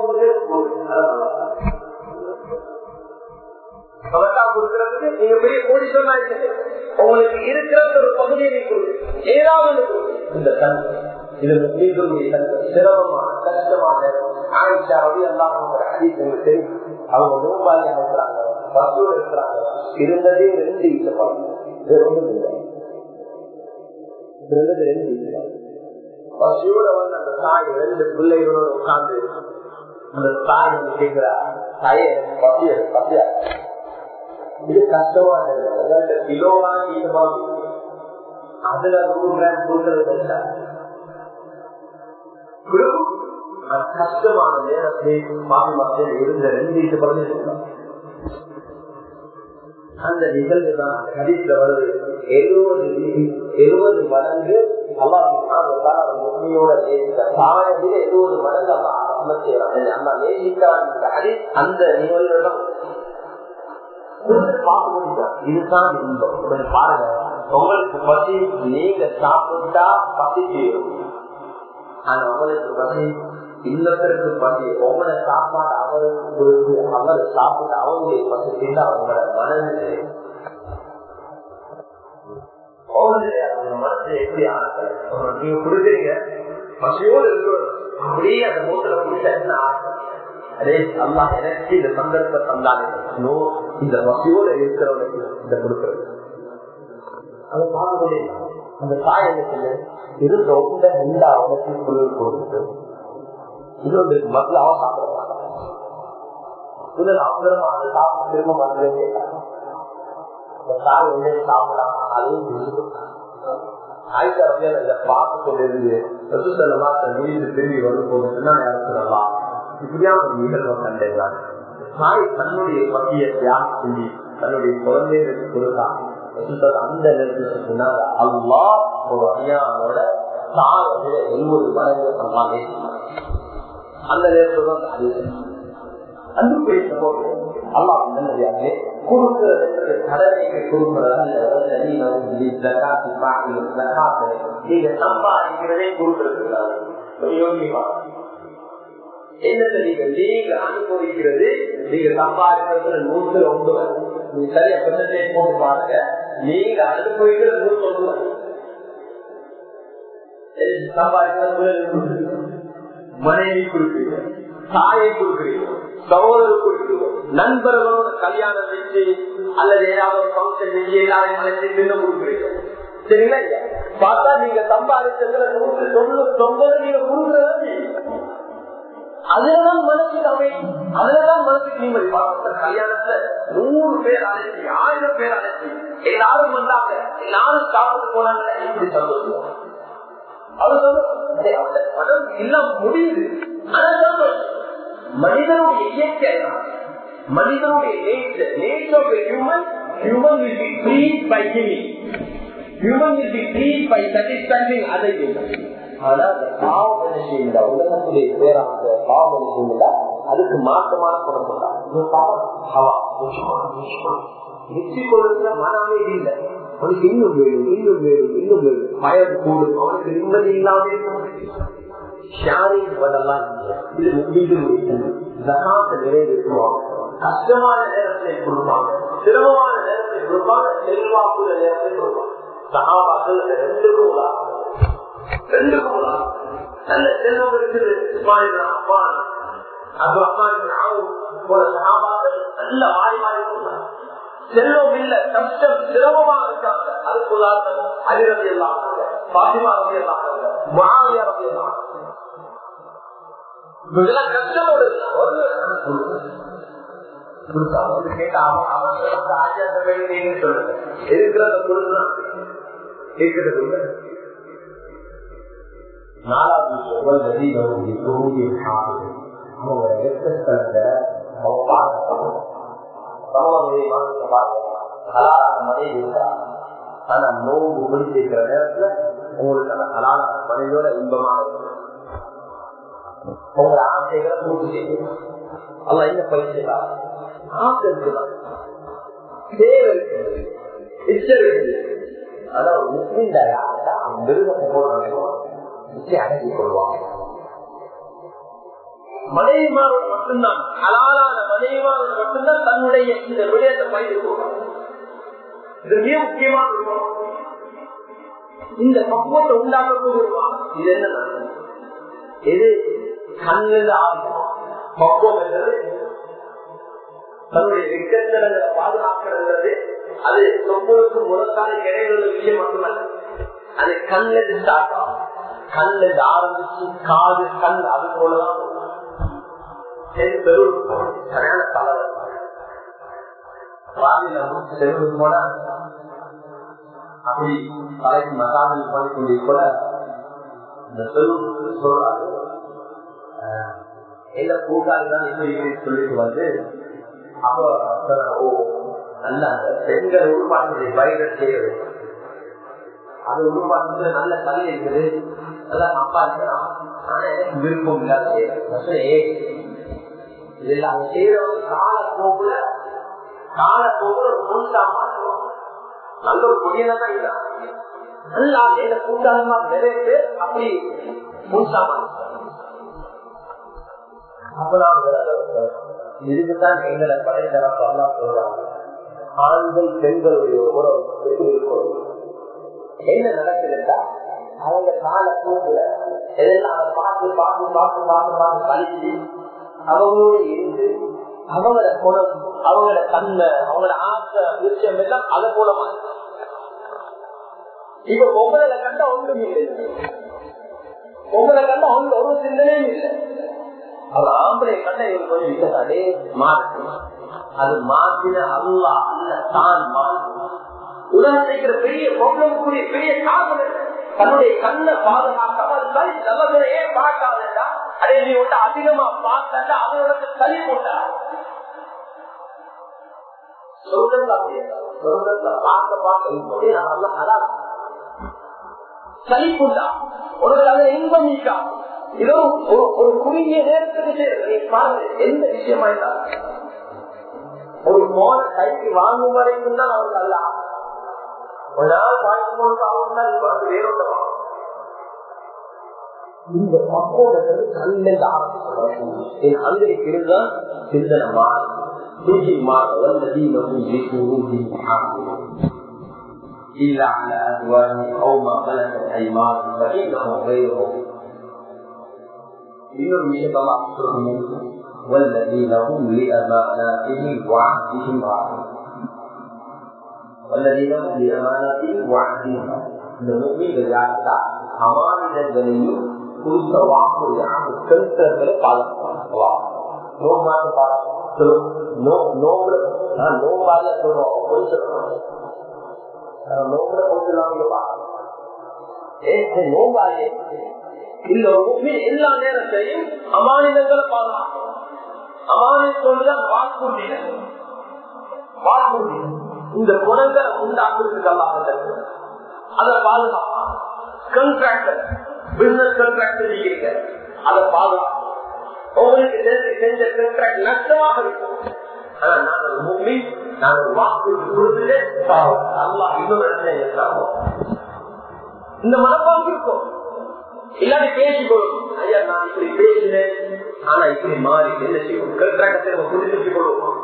Speaker 2: கொடுங்க கொடுக்கறதுக்கு நீங்க பெரிய கோடீஸ்வரனா இருக்கு உங்களுக்கு இருக்கிற ஒரு பகுதியை கொடுங்க ஏதாவது இந்த தன்மை இது மீண்டும் சிரமமான கஷ்டமான ஆயிஷா ரவி எல்லாம் தெரியும் அவங்க நோம்பாளி இருக்கிறாங்க பசூர் இருக்கிறாங்க இருந்ததே ரெண்டு வீட்டு பழம் இருந்தது ரெண்டு வீட்டு பசியோட வந்து அந்த தாய் ரெண்டு பிள்ளைகளோட உட்கார்ந்து அந்த தாய் வந்து கேட்கிறா தாயே பசிய பசியா இது கஷ்டமா இருக்கு கிலோவா ஈட்டமா அதுல நூறு கிராம் கொடுக்கறது கஷ்டமான நேரத்தை மாறி மக்கள் இருந்த ரெண்டு வீட்டு பழம் அந்த நிகழ்வு தான் ஹரித்துல வருது எழுபது எழுபது மடங்கு உண்மையோட தாயத்தில் எழுபது மடங்கு அல்லா அமைச்சாங்க அல்லா நேசித்தான் அந்த நிகழ்வுகளும் பார்க்க முடியும் இதுதான் இன்பம் பாருங்க உங்களுக்கு பசி நீங்க சாப்பிட்டா பசி தீரும் ஆனா உங்களுக்கு பசி இன்னொருத்தருக்கு பசி உங்களோட சாப்பாடு அவருக்கு கொடுத்து அவர் சாப்பிட்டு அவருடைய பசி தீர்ந்தா அவங்களோட மனநிலை மனசு எப்படி ஆனது நீங்க கொடுக்குறீங்க பசியோடு இருக்கிறோம் அப்படியே அந்த மூட்டில குடிச்சா என்ன ஆகும் அதே அல்லா எனக்கு இந்த சந்தர்ப்ப தந்தானே இந்த பசியோட இருக்கிறவனுக்கு இந்த கொடுக்கிறது அதை பார்க்க முடியும் அந்த தாய் என்ன இருந்த உண்ட எல்லா அவனுக்கும் குளிர் கொடுத்து இன்னொன்று மக்களாக சாப்பிடுவாங்க முதல் அவசரமா அதை சாப்பிட்டு திரும்ப மகளே கேட்டாங்க அந்த தாய் உடனே சாப்பிடலாம் அதையும் ஆயிரத்தி அப்படியே இந்த பார்த்து கொண்டிருந்து ரசூசல்லமா தன் வீடு திரும்பி வரும் போது என்ன சொல்லலாம் இப்படியா ஒரு நிகழ்வை கண்டேன் தாய் தன்னுடைய பத்தியை தியாகம் செஞ்சு தன்னுடைய குழந்தைகளுக்கு கொடுத்தான் அந்த நேரத்தில் சொன்னாங்க அல்லா ஒரு அணியானோட தான் எழுபது மடங்கு சம்பாதி அந்த நேரத்தில் தான் அன்பு பேச போது அல்லா நல்லதாகவே கொடுக்கிறது என்பது கடமைக்கு கொடுக்கிறது நீங்க சம்பாதிக்கிறதே கொடுக்கிறது யோகிமா என்னத்தை நீங்க நீங்க அனுபவிக்கிறது நீங்க சம்பாதிக்கிறது நூற்று ஒன்பது நீ சரியா பிரச்சனையை போட்டு பாருங்க நீங்க அனுபவிக்கிறது நூற்று ஒன்பது சம்பாதிக்கிறது மனைவி கொடுக்குறீங்க தாயை கொடுக்குறீங்க சகோதரர் கொடுக்குறீங்க நண்பர்களோட கல்யாணம் வச்சு அல்லது ஏதாவது ஒரு ஃபங்க்ஷன் வச்சு எல்லாரையும் இன்னும் கொடுக்குறீங்க சரிங்களா பார்த்தா நீங்க சம்பாதிச்சதுல நூற்று தொண்ணூத்தி ஒன்பது நீங்க கொடுக்குறது அதுலதான் மனசுக்கு அவை அதுலதான் மனசுக்கு நிம்மதி கல்யாணத்துல நூறு பேர் அழைச்சி ஆயிரம் பேர் அழைச்சி எல்லாரும் வந்தாங்க எல்லாரும் சாப்பிட்டு போனாங்க இப்படி சந்தோஷம் மனம் எல்லாம் முடியுது மனிதனுடைய இயற்கை மனிதனுடைய nature nature human human will be pleased by giving human will be pleased by satisfying அதை ஆனா அந்த பாவ மனுஷன் இந்த உலகத்துடைய பேராக பாவ மனுஷன் அதுக்கு மாற்றமான குணம் நிச்சயம் கொள்ளுகிற மனமே இல்லை அவனுக்கு இன்னும் வேணும் இன்னும் வேணும் இன்னும் வேணும் பயம் கூடும் அவனுக்கு நிம்மதி இல்லாம இது ஜகாத்தை நிறைவேற்றுவாங்க கஷ்டமான நேரத்தை கொடுப்பாங்க சிரமமான நேரத்தை கொடுப்பாங்க செல்வாக்குள்ள நேரத்தை கொடுப்பாங்க சகாபாக்கள் ரெண்டுக்கும் உதாரணம் ரெண்டுக்கும் உதாரணம் நல்ல செல்வம் இருக்குது அப்பான் அப்து அப்பான் போல சகாபாக்கள் நல்ல வாய் வாய் கொடுத்தாங்க செல்வம் இல்ல கஷ்டம் சிரமமா இருக்காங்க அதுக்கு உதாரணம் அலிரவி எல்லாம் பாத்திமா ரவி எல்லாம் மாவியா ரவி எல்லாம் இதெல்லாம் கஷ்டத்தோடு இருக்கிறத கொடுக்கலாம் இருக்கிறது நாலாவது சொல்வது நதி தொகுதி அவங்க வெட்டத்தை மனைவி இருக்கா ஆனா நோம்பு முடிச்சிருக்கிற நேரத்துல உங்களுக்கு அந்த ஹலாலான மனைவியோட இன்பமாக இருக்கும் உங்களோட ஆசைகளை பூர்த்தி செய்யும் அல்ல என்ன பயிற்சியா ஆசை இருக்குதான் தேவை இருக்குது இச்சம் இருக்குது அதான் முஸ்லிம் மிருகத்தை போடுறாங்க நிச்சயம் அடங்கிக் கொள்வாங்க மனைவிமாரோடு மட்டும்தான் ஹலாலான மனைவிமாரோடு மட்டும்தான் தன்னுடைய இந்த விடயத்தை பயிர் கொள்வாங்க இது மிக முக்கியமான விஷயம். இந்த பக்குவத்தை உண்டாக்கக்கூடிய இது என்ன எது கண்ணில் ஆரம்பம் பக்குவம் என்பது தன்னுடைய விக்கத்திரங்களை பாதுகாக்கிறது அது சொம்பளுக்கு முழக்கான இடையிலுள்ள விஷயம் மட்டுமல்ல அது கண்ணில் ஸ்டார்ட் ஆகும் கண்ணில் ஆரம்பிச்சு காது கண் அது போலதான் பெரும் சரியான கலர் செல்வது போல அப்படி தலைக்கு மசாஜ் பண்ணி கொண்டு கூட இந்த செல்வம் சொல்றாரு எங்க கூட்டாளி தான் இப்படி சொல்லிட்டு வந்து அப்போ ஓ நல்ல பெண்கள் உருவாக்குறது வைரஸ் செய்யறது அது உருவாக்குறது நல்ல கலை இருக்குது நல்லா அப்பா இருக்கிறான் ஆனா எனக்கு விருப்பம் இல்லாத செய்யறது இதெல்லாம் செய்யறவங்க காலப்போக்குல காலப்போக்குல ஒரு முன்சா மாற்றுவோம் நல்ல ஒரு பொடியனா தான் இல்ல நல்லா ஏத கூட்டாளமா நிறைய பேர் அப்படி முன்சா மாற்றுவோம் இதுக்குத்தான் எங்களை படைத்தரப்பு அல்லா சொல்றாங்க ஆண்கள் பெண்களுடைய உறவு எப்படி இருக்கணும் என்ன நடக்குதுன்னா அவங்க கால தூக்குல எதெல்லாம் அதை பார்த்து பார்த்து பார்த்து பார்த்து பார்த்து கழிச்சு அவங்களோட இருந்து அவங்களோட குணம் அவங்களோட தன்மை அவங்களோட ஆசை விஷயம் எல்லாம் அதை போல இப்ப பொங்கலை கண்ட ஒன்றும் இல்லை பொங்கலை கண்ட ஒன்று ஒரு சிந்தனையும் இல்லை அவர் ஆம்பளை கண்ட இவர் கொஞ்சம் விட்டதாலே மாற்று அது மாற்றின அல்லா அல்ல தான் மாற்று உலகத்திற்கிற பெரிய பொங்கலுக்குரிய பெரிய காரணம் தன்னுடைய கண்ணை பாதுகாக்காமல் சரி நல்லதுல ஏன் பார்க்காதா அதே நீ ஒன்று அதிகமா பார்த்தா அவனோட சளி போட்டா சொர்க்கத்துல அப்படியே சொர்க்கத்துல பார்க்க பார்க்க இப்படி நல்லா அதான் சளி போட்டா உனக்கு அதை இன்பம் நீக்கா இதோ ஒரு ஒரு குறுகிய நேரத்துக்கு நீ பாருங்க எந்த விஷயமா இருந்தாலும் ஒரு மோன கைக்கு வாங்கும் வரைக்கும் தான் அவருக்கு அல்ல ஒரு நாள் வாங்கி கொண்டு அவங்க வேறொன்று இந்த பக்குவத்தில் கண்ணில் ஆரம்பிச்சு என் அங்கிருக்கு இருந்தால் சிந்தனை மாறி தூக்கி மாற வல்லதி إلا على أزواجهم أو ما ملكت أيمانهم فإنهم غيرهم இன்னொரு விஷயத்தெல்லாம் சொல்லணும் والذين هم لأماناتهم وعهدهم راعون والذين هم لأماناتهم وعهدهم இந்த முஸ்லீம்கள் யாருக்கா அமானிதங்களையும் குறித்த வாக்குறுதி கருத்தர்களை பாதுகாப்பாங்க நோம்பாக பார்க்கணும் நோம்புல நான் நோம்பாக சொல்றோம் கொஞ்சம் நோம்புல கொஞ்சம் நோம்பாக இல்ல எல்லா நேரத்தையும் அமானிதங்களை பாதுகாக்கணும் அமானிதம் வாக்குறுதிகள் வாக்குறுதிகள் இந்த குணங்களை உண்டாக்குறதுக்கெல்லாம் அதை பாதுகாப்பான் கண்ட்ராக்டர் பிசினஸ் கண்ட்ராக்டர் இருக்கீங்க அதை பாதுகாப்போம் உங்களுக்கு செஞ்ச கண்ட்ராக்ட் நஷ்டமாக இருக்கும் ஆனா நாங்கள் மும்மி நாங்கள் வாக்குறுதி கொடுத்துட்டு அல்லா இன்னொரு இடத்துல இருக்காங்க இந்த மனப்பாங்கு இருக்கும் இல்லாட்டி பேசிக்கொள்ளும் ஐயா நான் இப்படி பேசினேன் ஆனா இப்படி மாறி என்ன செய்வோம் கண்ட்ராக்டத்தை நம்ம புரிஞ்சு கொள்வோம்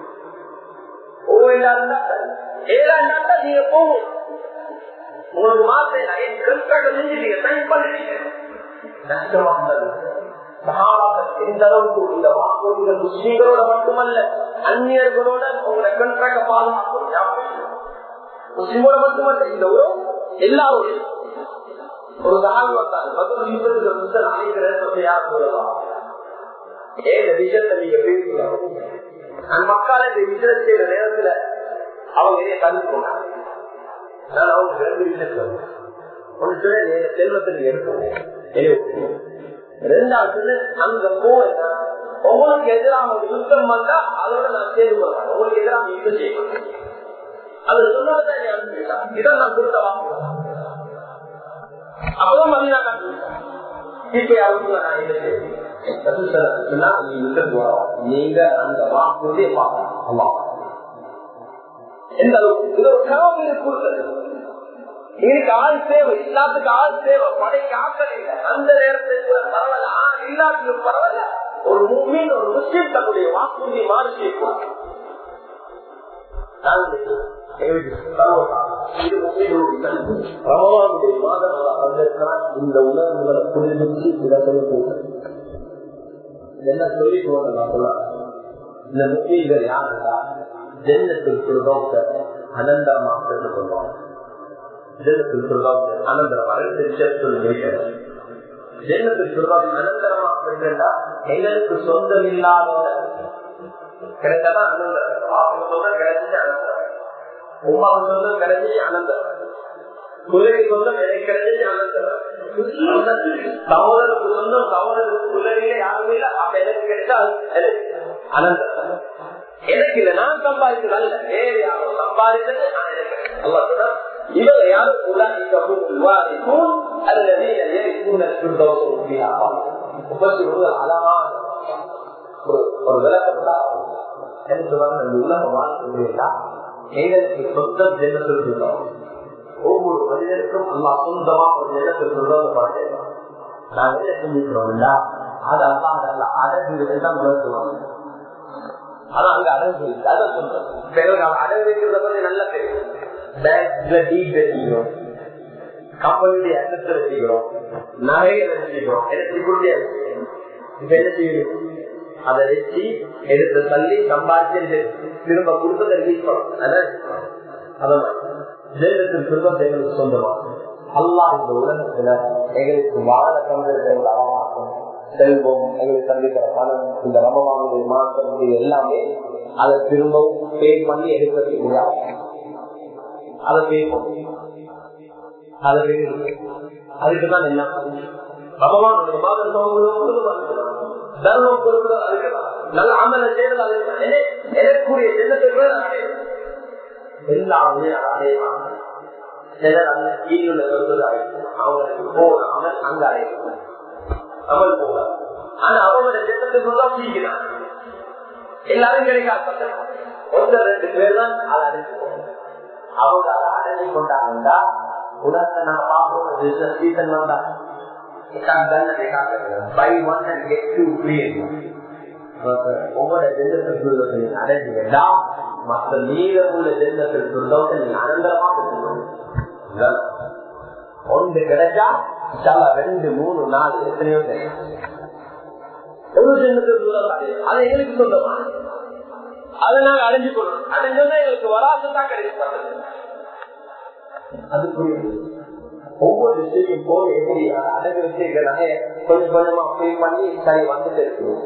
Speaker 2: ஏழாண்டா நீங்க போகும் உங்களுக்கு மாத்திரம் என் கண்ட்ராக்ட் செஞ்சு நீங்க சைன் பண்ணுறீங்க கஷ்டமா இருந்தது எந்த அளவுக்கு இந்த வாக்குறுதிகள் முஸ்லீம்களோட மட்டுமல்ல அந்நியர்களோட உங்களை கண்ட்ராக்ட பாதுகாப்பு முஸ்லீமோட மட்டுமல்ல இந்த உறவு எல்லாரும் ஒரு தாழ்வு வந்தால் பதில் யூசத்துக்கு யார் சொல்லலாம் ஏன் இந்த விஷயத்தை நீங்க பேசணும் அந்த மக்கள் இந்த விஷயம் செய்யற நேரத்துல அவங்க என்ன கருத்து நான் அவங்க ரெண்டு விஷயத்துல ஒன்று சொல்ல செல்வத்தை நீங்க எடுக்கணும் ரெண்டாவது அங்க போனா உங்களுக்கு எதிராக ஒரு யுத்தம் வந்தா அதோட நான் சேர்ந்து கொள்றேன் உங்களுக்கு எதிராக யுத்தம் செய்யணும் அது சொன்னதான் அனுப்பிட்டான் இதான் நான் கொடுத்த வாக்கு அப்பதான் மதினா கண்டுபிடிச்சேன் இப்ப யாரும் நான் என்ன செய்யணும் நீங்க அந்த வாக்குறுதியை பார்க்கலாம் எந்த அளவுக்கு இது ஒரு கனவு கொடுத்தது எனக்கு ஆள் தேவை இல்லாத்துக்கு ஆள் தேவை படைக்கு ஆக்கள் இல்லை அந்த நேரத்தில் கூட பரவாயில்ல ஆ இல்லாட்டிலும் பரவாயில்ல ஒரு மூமின் ஒரு முஸ்லீம் தன்னுடைய வாக்குறுதி மாறி செய்யக்கூடாது இந்த உணர்வுகளை புரிந்து இடத்துல என்ன சொல்லி போன இந்த முஸ்லீம்கள் யாருன்னா ஜென்னத்தில் சொல்றோம் அனந்தரமாக சொல்லுவாங்க ஜென்னத்தில் சொல்றாங்க அனந்தரமாக ஜென்னத்தில் சொல்றாங்க அனந்தரமாக எங்களுக்கு சொந்தம் இல்லாத கிடைச்சதான் அனந்தரம் அவங்க சொந்தம் கிடைச்சிச்சு அனந்தரம் உமாவுக்கு சொந்தம் கிடைச்சி அனந்தரம் குதிரைக்கு சொந்தம் எனக்கு கிடைச்சிச்சு அனந்தரம் சகோதரருக்கு சொந்தம் சகோதரருக்கு குதிரையில யாருமே இல்லை அப்ப எனக்கு கிடைச்சா அனந்தரம் எனக்கு இல்ல நான் சம்பாதிச்சது அல்ல வேறு யாரும் சம்பாதித்தது இவங்க யாரும் அழகான ஒரு விளக்கம் உலக வாழ்க்கை எங்களுக்கு சொந்தம் ஜென்னத்தில் சொல்றோம் ஒவ்வொரு மனிதனுக்கும் அல்லா சொந்தமா ஒரு ஜென்னத்தில் சொல்றோம் பார்த்தேன் நாங்க என்ன செஞ்சுக்கிறோம்டா அது அல்லா அல்ல அடங்கு தான் உணர்த்துவாங்க ஆனா அங்க அடங்கு அதான் சொல்றேன் பிறகு அவன் அடங்கு வைக்கிறத பத்தி நல்ல தெரியும் பேங்க்ல டீட் வச்சுக்கிறோம் கம்பெனியுடைய அசத்தை வச்சுக்கிறோம் நகையை வச்சுக்கிறோம் எலக்ட்ரிசிட்டி இப்ப என்ன செய்யணும் அதை வச்சு எடுத்து தள்ளி சம்பாதிச்சு திரும்ப கொடுத்ததை ரிலீஸ் பண்ணணும் அதான் ஜெயலலிதத்தில் திரும்ப எங்களுக்கு சொந்தமா அல்லா இந்த உலகத்துல எங்களுக்கு வாழ தந்திருக்கிற அவமாக்கம் செல்வம் எங்களுக்கு சந்திக்கிற பணம் இந்த ரமவானுடைய மாற்றம் இது எல்லாமே அதை திரும்பவும் பே பண்ணி எடுப்பது முடியாது அதை பே பண்ணி அதை பே அதுக்குதான் என்ன ரமவானுடைய மாதம் தர்மம் கொடுக்கிறது அதுக்குதான் நல்ல அமல செய்யறது அதுக்குதான் எனக்குரிய ஜென்னத்துக்கு எல்லாமே அதே சிலர் அந்த கீழே அவங்களுக்கு போகாமல் அங்க அழைக்கணும் அவள் போக ஆனா அவங்களோட திட்டத்துக்குள்ள சீக்கிறான் எல்லாரும் கிடைக்காது ஒருத்தர் ரெண்டு பேர் தான் அதை அடைஞ்சு அவங்க அதை அடைஞ்சு கொண்டாங்கன்னா உலகத்தை நம்ம பார்ப்போம் சீசன் வந்தா buy one and get two free ஒவ்வொரு ஜென்மத்தில் அடைஞ்சுக்கிட்டா மற்ற மீதமுள்ள ஜென்மத்தில் சொல்றவங்க நீங்க அனந்தரமா ஒன்று கிடைச்சா சில ரெண்டு மூணு நாலு எத்தனையோ தெரியும் ஒரு ஜென்மத்தில் அதை எங்களுக்கு சொல்லலாம் அதை நாங்க அடைஞ்சு கொள்ளணும் அடைஞ்சோம்னா எங்களுக்கு வராசத்தான் கிடைக்கும் அது புரியுது ஒவ்வொரு விஷயம் போது எப்படி அடகு வச்சிருக்க நகைய கொஞ்சம் கொஞ்சமா ஃபீல் பண்ணி சரி வந்துட்டு இருக்கணும்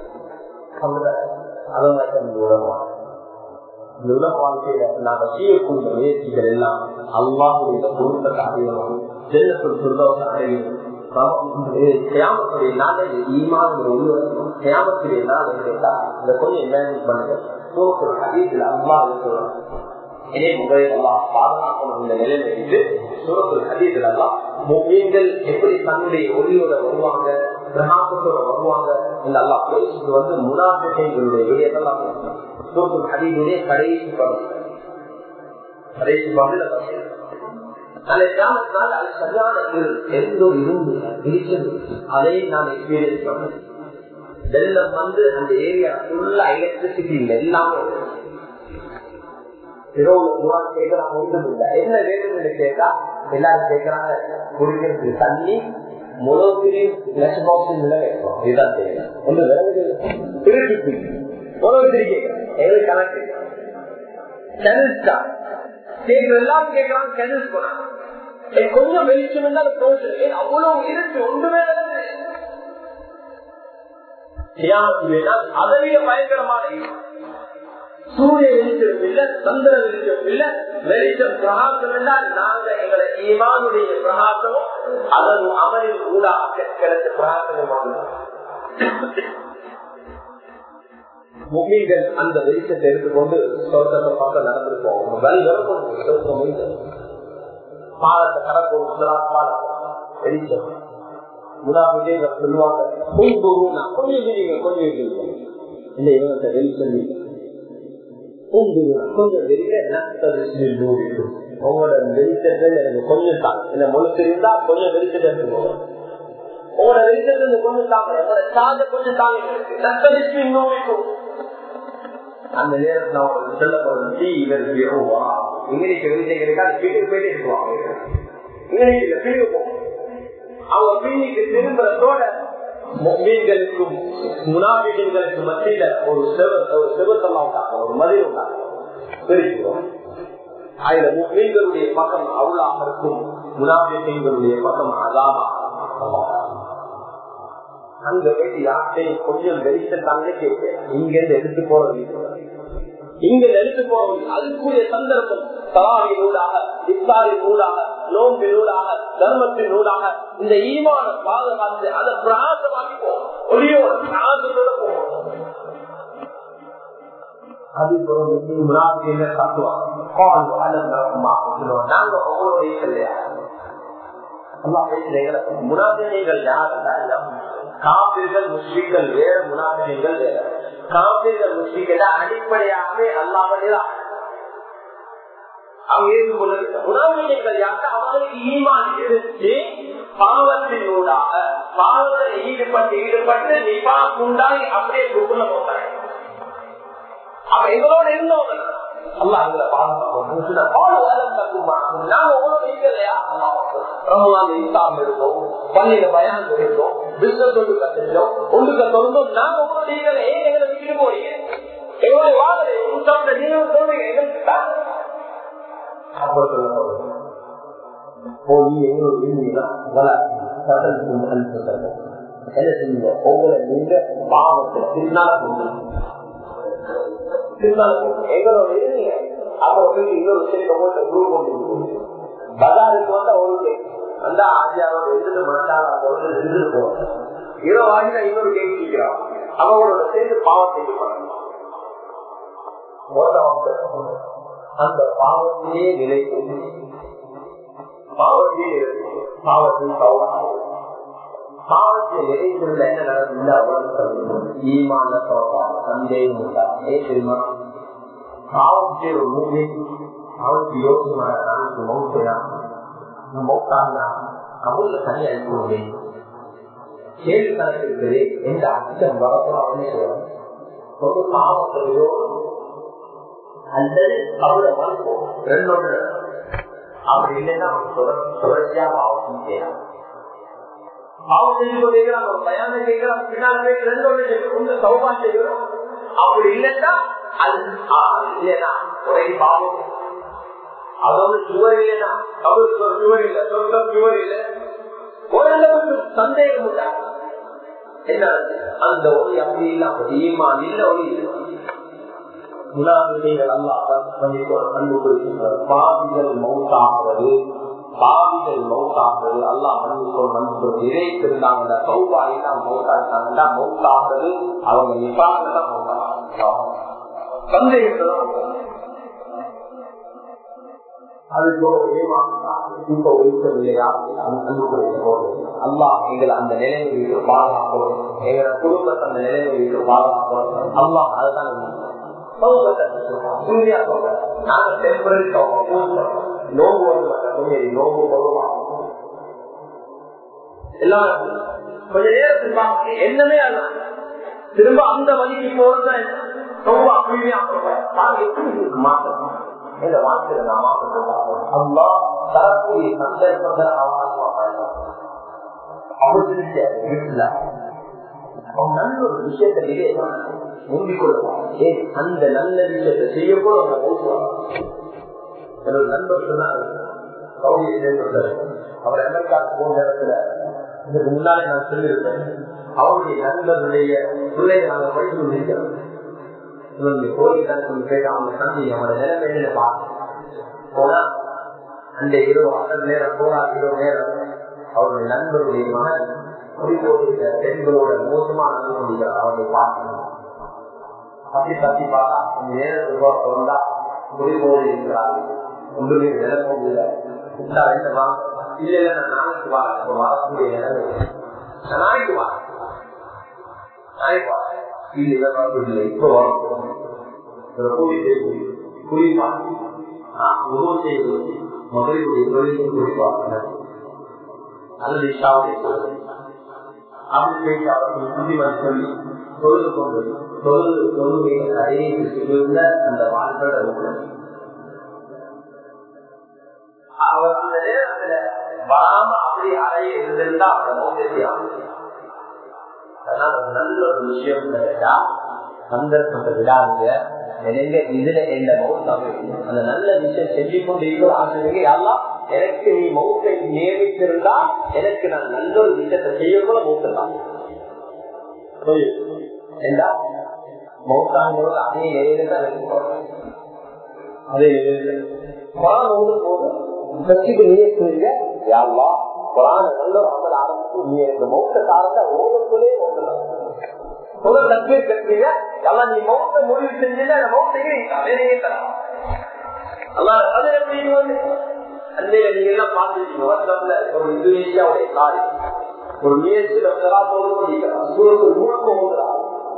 Speaker 2: அதை மாதிரி உலகம் இந்த உலக வாழ்க்கையில நாங்க செய்யக்கூடிய முயற்சிகள் எல்லாம் அல்லாஹுடைய பொருத்தத்தை அடையணும் ஜெல்லத்தில் சொல்றவங்க அடையணும் கிராமத்துடைய நாளை ஈமான் உள்ளவரும் கிராமத்துடைய நாள் இருந்தா இதை கொஞ்சம் மேனேஜ் பண்ணுங்க சோக்கர் ஹதீஸில் அல்லாஹ் சொல்லணும் இதே முறையில் எல்லாம் பாதுகாக்கணும் இந்த நிலைமைக்கு சூரத்தில் ஹதீஸில் எல்லாம் நீங்கள் எப்படி தன்னுடைய ஒளியோட வருவாங்க பிரகாசத்தோட வருவாங்க இந்த அல்லா பேசுறது வந்து முனாபிகளுடைய விடயத்தெல்லாம் சூரத்தில் ஹதீஸுடைய கடைசி பகுதி கடைசி பகுதியில் அதை கிராமத்தினால் அது சரியான எந்த ஒரு இருந்து இருக்கிறது அதை நான் எக்ஸ்பீரியன்ஸ் பண்ணேன் வெள்ளம் வந்து அந்த ஏரியா ஃபுல்லா எலக்ட்ரிசிட்டி இல்லை எல்லாமே கேட்கறாங்க ஒன்றும் இல்லை என்ன வேணும்னு கேட்டா எல்லாரும் கேட்கறாங்க குடிக்கிறதுக்கு தண்ணி முழு லட்ச பாக்ஸ் கேட்கிறோம் இதுதான் தெரியல ஒன்று திருப்பி முழு திரி கேட்கிறோம் எங்களுக்கு கணக்கு சேனல்ஸ் தான் கேட்கிற எல்லாரும் கேட்கறாங்க சேனல்ஸ் போனாங்க கொஞ்சம் வெளிச்சம் இருந்தால் அவ்வளவு இருக்கு ஒன்றுமே அதை விட பயங்கரமான சூரிய வெளிச்சம் இல்ல சந்திர வெளிச்சம் இல்ல வெளிச்சம் பிரகாசம் என்றால் நாங்க எங்களை ஈமானுடைய பிரகாசமும் அதன் அமலில் கூட கிடைச்ச பிரகாசமும் முகீன்கள் அந்த வெளிச்சத்தை எடுத்துக்கொண்டு சொர்க்கத்தை பார்க்க நடந்திருப்போம் வழி வரும் பாலத்தை கடக்கும் பாலம் வெளிச்சம் முனாபிலே சொல்லுவாங்க கொஞ்சம் விரிங்க கொஞ்சம் விரிங்க இல்ல இவங்க வெளிச்சம் கொஞ்சம் விரிங்க உங்களோட வெளிச்சத்தை எனக்கு கொஞ்சம் தாங்க இந்த முழுக்க இருந்தா கொஞ்சம் வெளிச்சத்தை எடுத்துக்கோங்க உங்களோட வெளிச்சத்தை கொஞ்சம் தாங்க உங்களோட சார்ஜ கொஞ்சம் தாங்க இன்னும் அந்த நேரத்தில் அவங்க சொல்ல போறது தீ இவருக்கு எவ்வளவா இங்கிலீஷ் வெளிச்சம் கிடைக்கா வீட்டுக்கு போயிட்டே இருக்குவாங்க இங்கிலீஷ்ல பிரிவு அவங்க பீனிக்கு திரும்புறதோட மீன்களுக்கும் முனாபிகளுக்கு மத்தியில ஒரு செவ ஒரு செவத்தெல்லாம் உண்டாங்க ஒரு மதில் உண்டாங்க பிரிக்கிறோம் அதுல மீன்களுடைய பக்கம் அவுளாக இருக்கும் முனாபிகளுடைய பக்கம் அதாமா அங்க போயிட்டு யார்கிட்டையும் கொஞ்சம் வெளிச்சத்தாங்க கேட்க இங்க இருந்து எடுத்து போறது இங்க எடுத்து போறது அதுக்குரிய சந்தர்ப்பம் தலாவின் ஊடாக இஃப்தாரின் ஊடாக நோம்பின் ஊடாக தர்மத்தின் ஊடாக இந்த ஈமான பாதுகாத்து அதை பிராசமாக்கி போகும் ஒளியோட பிராசத்தோட போகும் அது நாங்க உங்களுடைய கிடையாது முனாபிகள் யார் காப்பீர்கள் முஸ்லீம்கள் வேற முனாபிகள் வேற காப்பீர்கள் முஸ்லீம்கள் அடிப்படையாகவே அல்லாமல் அவங்க ஏற்றுக்கொள்ள முனாபிகள் யாருன்னா அவங்களுக்கு ஈமான் இருந்து பாவத்தின் ஊடாக பாவத்தில் ஈடுபட்டு ஈடுபட்டு நிபா உண்டாகி அப்படியே குக்குள்ள போட்டாங்க அவ எங்களோட இருந்தவங்க அல்லா எங்களை பள்ளியில பயம் இருந்தோம் பிசினஸ் ஒன்று கத்துட்டோம் ஒன்றுக்க தொடர்ந்தோம் நாங்க உங்களோட நீங்கள ஏன் எங்களை விட்டுட்டு போறீங்க எங்களுடைய வாங்கலை உங்க நீங்க சொல்றீங்க எங்களுக்கு என்ன செஞ்சீங்க உங்களை நீங்க பாவத்தை திருநாள கொண்டு எங்களோட இருந்தீங்க அவங்க இன்னொரு விஷயத்தை போட்டு குரூப் கொண்டு பஜாருக்கு வந்தா ஒரு அந்த ஆஜியாரோட எதிர்த்து மனசாரோட எதிர்த்து போவாங்க இரவு ஆகினா இன்னொரு கேள்வி கேட்கிறான் அவங்களோட சேர்ந்து பாவம் செய்து பண்ணணும் அந்த பாவத்திலே நிலை பாவத்திலே பாவத்தில் சௌகாரம் பாவத்தில் நிலைத்திருந்த என்ன நடந்தது ஈமான சோகம் சந்தேகம் உண்டா ஏ தெரியுமா பாவத்தை ஒரு மூவி அவனுக்கு யோசனை நாளைக்கு மௌத்தையா மௌத்தானா அவங்கள தனி அனுப்ப முடியும் கேள்வி கணக்கு இருக்குது எந்த அச்சம் வரப்போ அவனே சொல்லணும் ஒரு பாவத்தையோ அல்லது அவளை மறுப்போம் ரெண்டொன்று அப்படி இல்லைன்னா தொடர்ச்சியா பாவம் செய்யலாம் பாவம் செஞ்சு கொண்டிருக்கிறான் ஒரு பயான கேட்கிறான் பின்னால் ரெண்டு ஒன்று உங்க சௌபா செய்கிறோம் அப்படி இல்லைன்னா அது இல்லைன்னா ஒரே பாவம் அதோட சுவர் இல்லைன்னா அவருக்கு ஒரு சுவர் இல்லை சொர்க்கம் சுவர் இல்லை ஓரளவுக்கு சந்தேகம் உண்டா என்ன அந்த ஒளி அப்படி இல்லாம ஈமான் இல்ல ஒளி முனாபிகள் பாவிகள் மௌத்தாகிறது பாவிகள் மௌத்தாகிறது அல்லாஹ் மன்னிக்கோள் மன்னிக்கோள் இறைத்திருந்தாங்க சௌபா எல்லாம் மௌத்தாங்க மௌத்தாகிறது அவங்க நிப்பாங்க தான் மௌத்தாங்க சந்தேகத்தான் அல்லாஹ் எங்களை அந்த நிலையை விட்டு பாதுகாக்கணும் எங்களை குடும்பத்தை அந்த நிலையை விட்டு பாதுகாக்கணும் அல்லாஹ் அதுதான் நாங்க டெம்பரரி நோம்பு வந்து நோம்பு வருவாங்க எல்லாம் கொஞ்ச நேரத்தில் என்னமே அதான் திரும்ப அந்த வழிக்கு போறது ரொம்ப அமைதியா மாற்றம் இந்த வார்த்தையை நான் அல்லா தரக்கூடிய சந்தர்ப்பத்தை அவன் நல்ல ஒரு விஷயத்திலே முந்திக் கொள்வான் ஏன் அந்த நல்ல விஷயத்தை செய்ய கூட அவங்க பேசுவாங்க என்னோட நண்பர் சொன்னார் அவர் அமெரிக்காவுக்கு போன நேரத்துல இதுக்கு முன்னாலே நான் சொல்லியிருப்பேன் அவருடைய நண்பர்களுடைய பிள்ளைகளை நாங்கள் படித்து கொண்டிருக்கிறோம் இவங்க கோயில் கணக்கு கேட்டு அவங்க தந்தி அவங்களோட நிலைமையில பார்த்து போனா அந்த இரவு அரை நேரம் போனா இரவு நேரம் அவருடைய நண்பருடைய மகன் குறிப்போடுகிற பெண்களோட மோசமான அனுபவிக்கிறார் அவருடைய பார்க்கணும் பத்தி பத்தி பார்த்தா இந்த நேரத்துக்கு வந்தா குறிப்போடு இருக்கிறார் ஒன்றுமே நிலைமை இல்லை உண்டா என்னவா இல்ல இல்ல நான் நாளைக்கு வா இப்ப வரக்கூடிய நிலைமை நான் நாளைக்கு வா நாளைக்கு வா இல்ல இவன் வரக்கூடிய இப்ப வரும் கூலி செய்து குறிப்பா உதவு செய்து மகளிருடைய தொழிலுக்கு குறிப்பாக அல்லது இஷாவுடைய அப்படி அவர்கள் புத்திமதி சொல்லி தொழுது கொண்டு தொழுது தொழுகை கடையை இருந்த அந்த வாழ்க்கை அவர் அந்த நேரத்துல வராம அப்படி அறைய இருந்திருந்தா அவரை மோசடியாகும் அதனால ஒரு நல்ல ஒரு விஷயம் கிடைச்சா சந்தர்ப்பத்தை விடாதுங்க எனக்கு இதுல எந்த மௌத்தம் அந்த நல்ல விஷயம் செஞ்சு கொண்டு இருக்கிற ஆசிரியங்க யாரெல்லாம் எனக்கு நீ மௌத்தை நியமித்திருந்தா எனக்கு நான் நல்ல ஒரு விஷயத்தை செய்யக்கூட மௌத்தான் ஏண்டா மௌத்தாங்கிறது அதே நிலையில தான் இருக்கு அதே நிலையில போதும் சக்திக்கு நீயே சொல்லுங்க யாருலா குரான நல்ல ஒரு அமல் ஆரம்பிச்சு நீ எனக்கு மௌத்த காலத்தை ஓடுக்குள்ளே ஓட்டலாம் முதல் தக்பீர் கட்டுறீங்க எல்லாம் நீ மௌத்த முடிவு செஞ்சீங்க அந்த மௌத்தையே வேலையே தரலாம் அல்லாஹ் அது எப்படி வந்து அன்றைய நீங்க எல்லாம் பார்த்துருக்கீங்க வருஷத்துல ஒரு இந்தோனேஷியாவுடைய காடு ஒரு முயற்சியில சராத்தோடு படிக்கிறார் சூழல் முழுக்க ஓடுறார்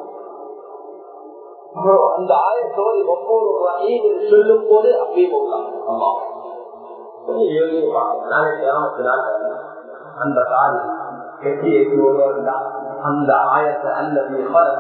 Speaker 2: அந்த ஆயத்தோடு ஒவ்வொரு வகையில் சொல்லும் போது அப்படியே போகலாம் ஆமா கொஞ்சம் யோசிப்பா நாளை கிராமத்தினால அந்த கால் எப்படி எப்படி ஒருவர்தான் அந்த ஆயத்தை அல்லது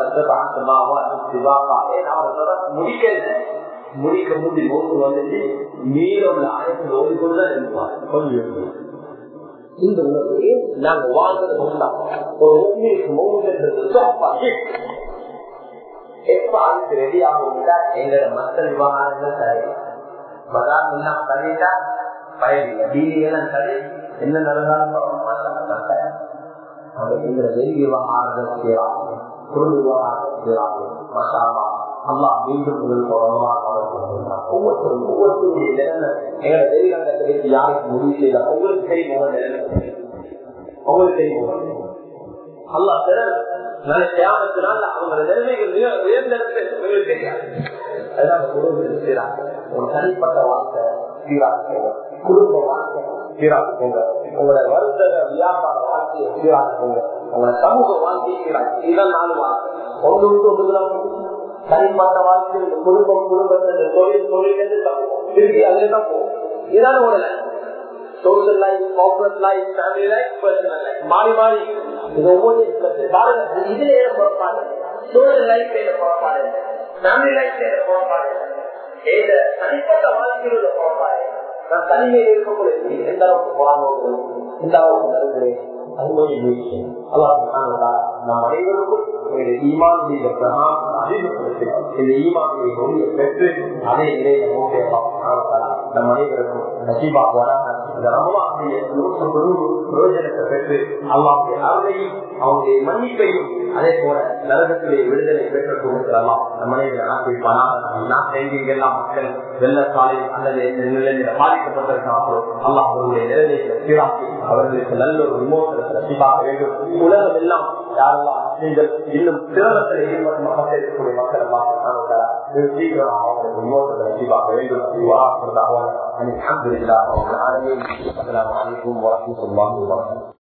Speaker 2: முடிக்கல முடிக்க முடி நோக்கு வந்துச்சு மீதம் ஆயத்தில் ஓடிக்கொண்டுதான் இருப்பார் கொஞ்சம் இந்த உணர்வு நாங்க வாழ்ந்தது உண்டா ஒரு உண்மைக்கு மௌன்றது எப்ப அதுக்கு ரெடி ஆகும் எங்களோட மக்கள் விவகாரங்கள் சரி பதான் எல்லாம் சரிட்டா பயனில்லை தீனியெல்லாம் சரி என்ன நடந்தாலும் எங்களை வெளி விவகாரங்கள் செய்யலாம் குடும்ப விவகாரங்கள் செய்யலாம் மசாலா அல்லா மீண்டும் ஒவ்வொருத்தரும் ஒவ்வொருத்தருடைய நிலைமை எங்களை வெளிநாட்டை யாருக்கு முடிவு செய்யல உங்களுக்கு தெரியும் உங்களுக்கு தெரியும் அல்லா திறன் நல்ல தியாகத்தினால் அவங்களோட நிலைமைகள் மிக உயர்ந்தெடுத்து உங்களுக்கு தெரியாது அதுதான் குடும்பத்தில் செய்யறாங்க ஒரு தனிப்பட்ட வாழ்க்கை சீராக்குங்க குடும்ப வாழ்க்கை சீராக்குங்க உங்களோட வருத்தக வியாபார வாழ்க்கையை சீராக்குங்க உங்களோட சமூக வாழ்க்கையை சீராக்கு இதுதான் நாலு வாழ்க்கை ஒன்று விட்டு ஒன்றுதான் தனிப்பட்ட வாழ்க்கை இந்த குடும்பம் குடும்பத்தில் தொழில் தொழில் திருப்பி அதுதான் போகும் இதுதான் உடனே social life corporate life family life personal life மாறி மாறி இது ஒவ்வொரு இதுல ஏற புறப்பாடு சோசியல் லைஃப் ஏற புறப்பாடு ஃபேமிலி லைஃப் ஏற புறப்பாடு ஏத தனிப்பட்ட வாழ்க்கையில் உள்ள புறப்பாடு நான் தனிமையில் இருக்கக்கூடிய எந்த அளவுக்கு போராடுவது எந்த அளவுக்கு தருகிறேன் நம் அனைவருக்கும் ஈமானுடைய அதிகப்படுத்தி இந்த ஈமானுடைய மொழியை பெற்று அதே நிலையை நம் அனைவருக்கும் நசீபாக வராங்க இந்த ரமலானுடைய பிரயோஜனத்தை பெற்று அல்லாவுடைய அருளையும் அவங்களுடைய மன்னிப்பையும் அதே போல நரகத்துடைய விடுதலை பெற்றுக் கொடுக்கலாம் நம் அனைவரை நாட்டில் நாட்டெங்கெல்லாம் மக்கள் வெள்ளத்தாலில் அல்லது எந்த நிலையில பாதிக்கப்பட்டிருக்கிறார்களோ அல்லாஹ் அவர்களுடைய நிலைமைகளை சீராக்கி அவர்களுக்கு நல்ல ஒரு விமோசனத்தை நசீபாக வேண்டும் உலகம் எல்லாம் யாரெல்லாம் நீங்கள் இன்னும் சிரமத்தில் ஈடுபட்டு மக்கள் இருக்கக்கூடிய மக்கள் எல்லாம் சீக்கிரம் அவங்களுக்கு விமோசனத்தை நசீபாக வேண்டும் الحمد لله رب العالمين السلام عليكم ورحمه الله وبركاته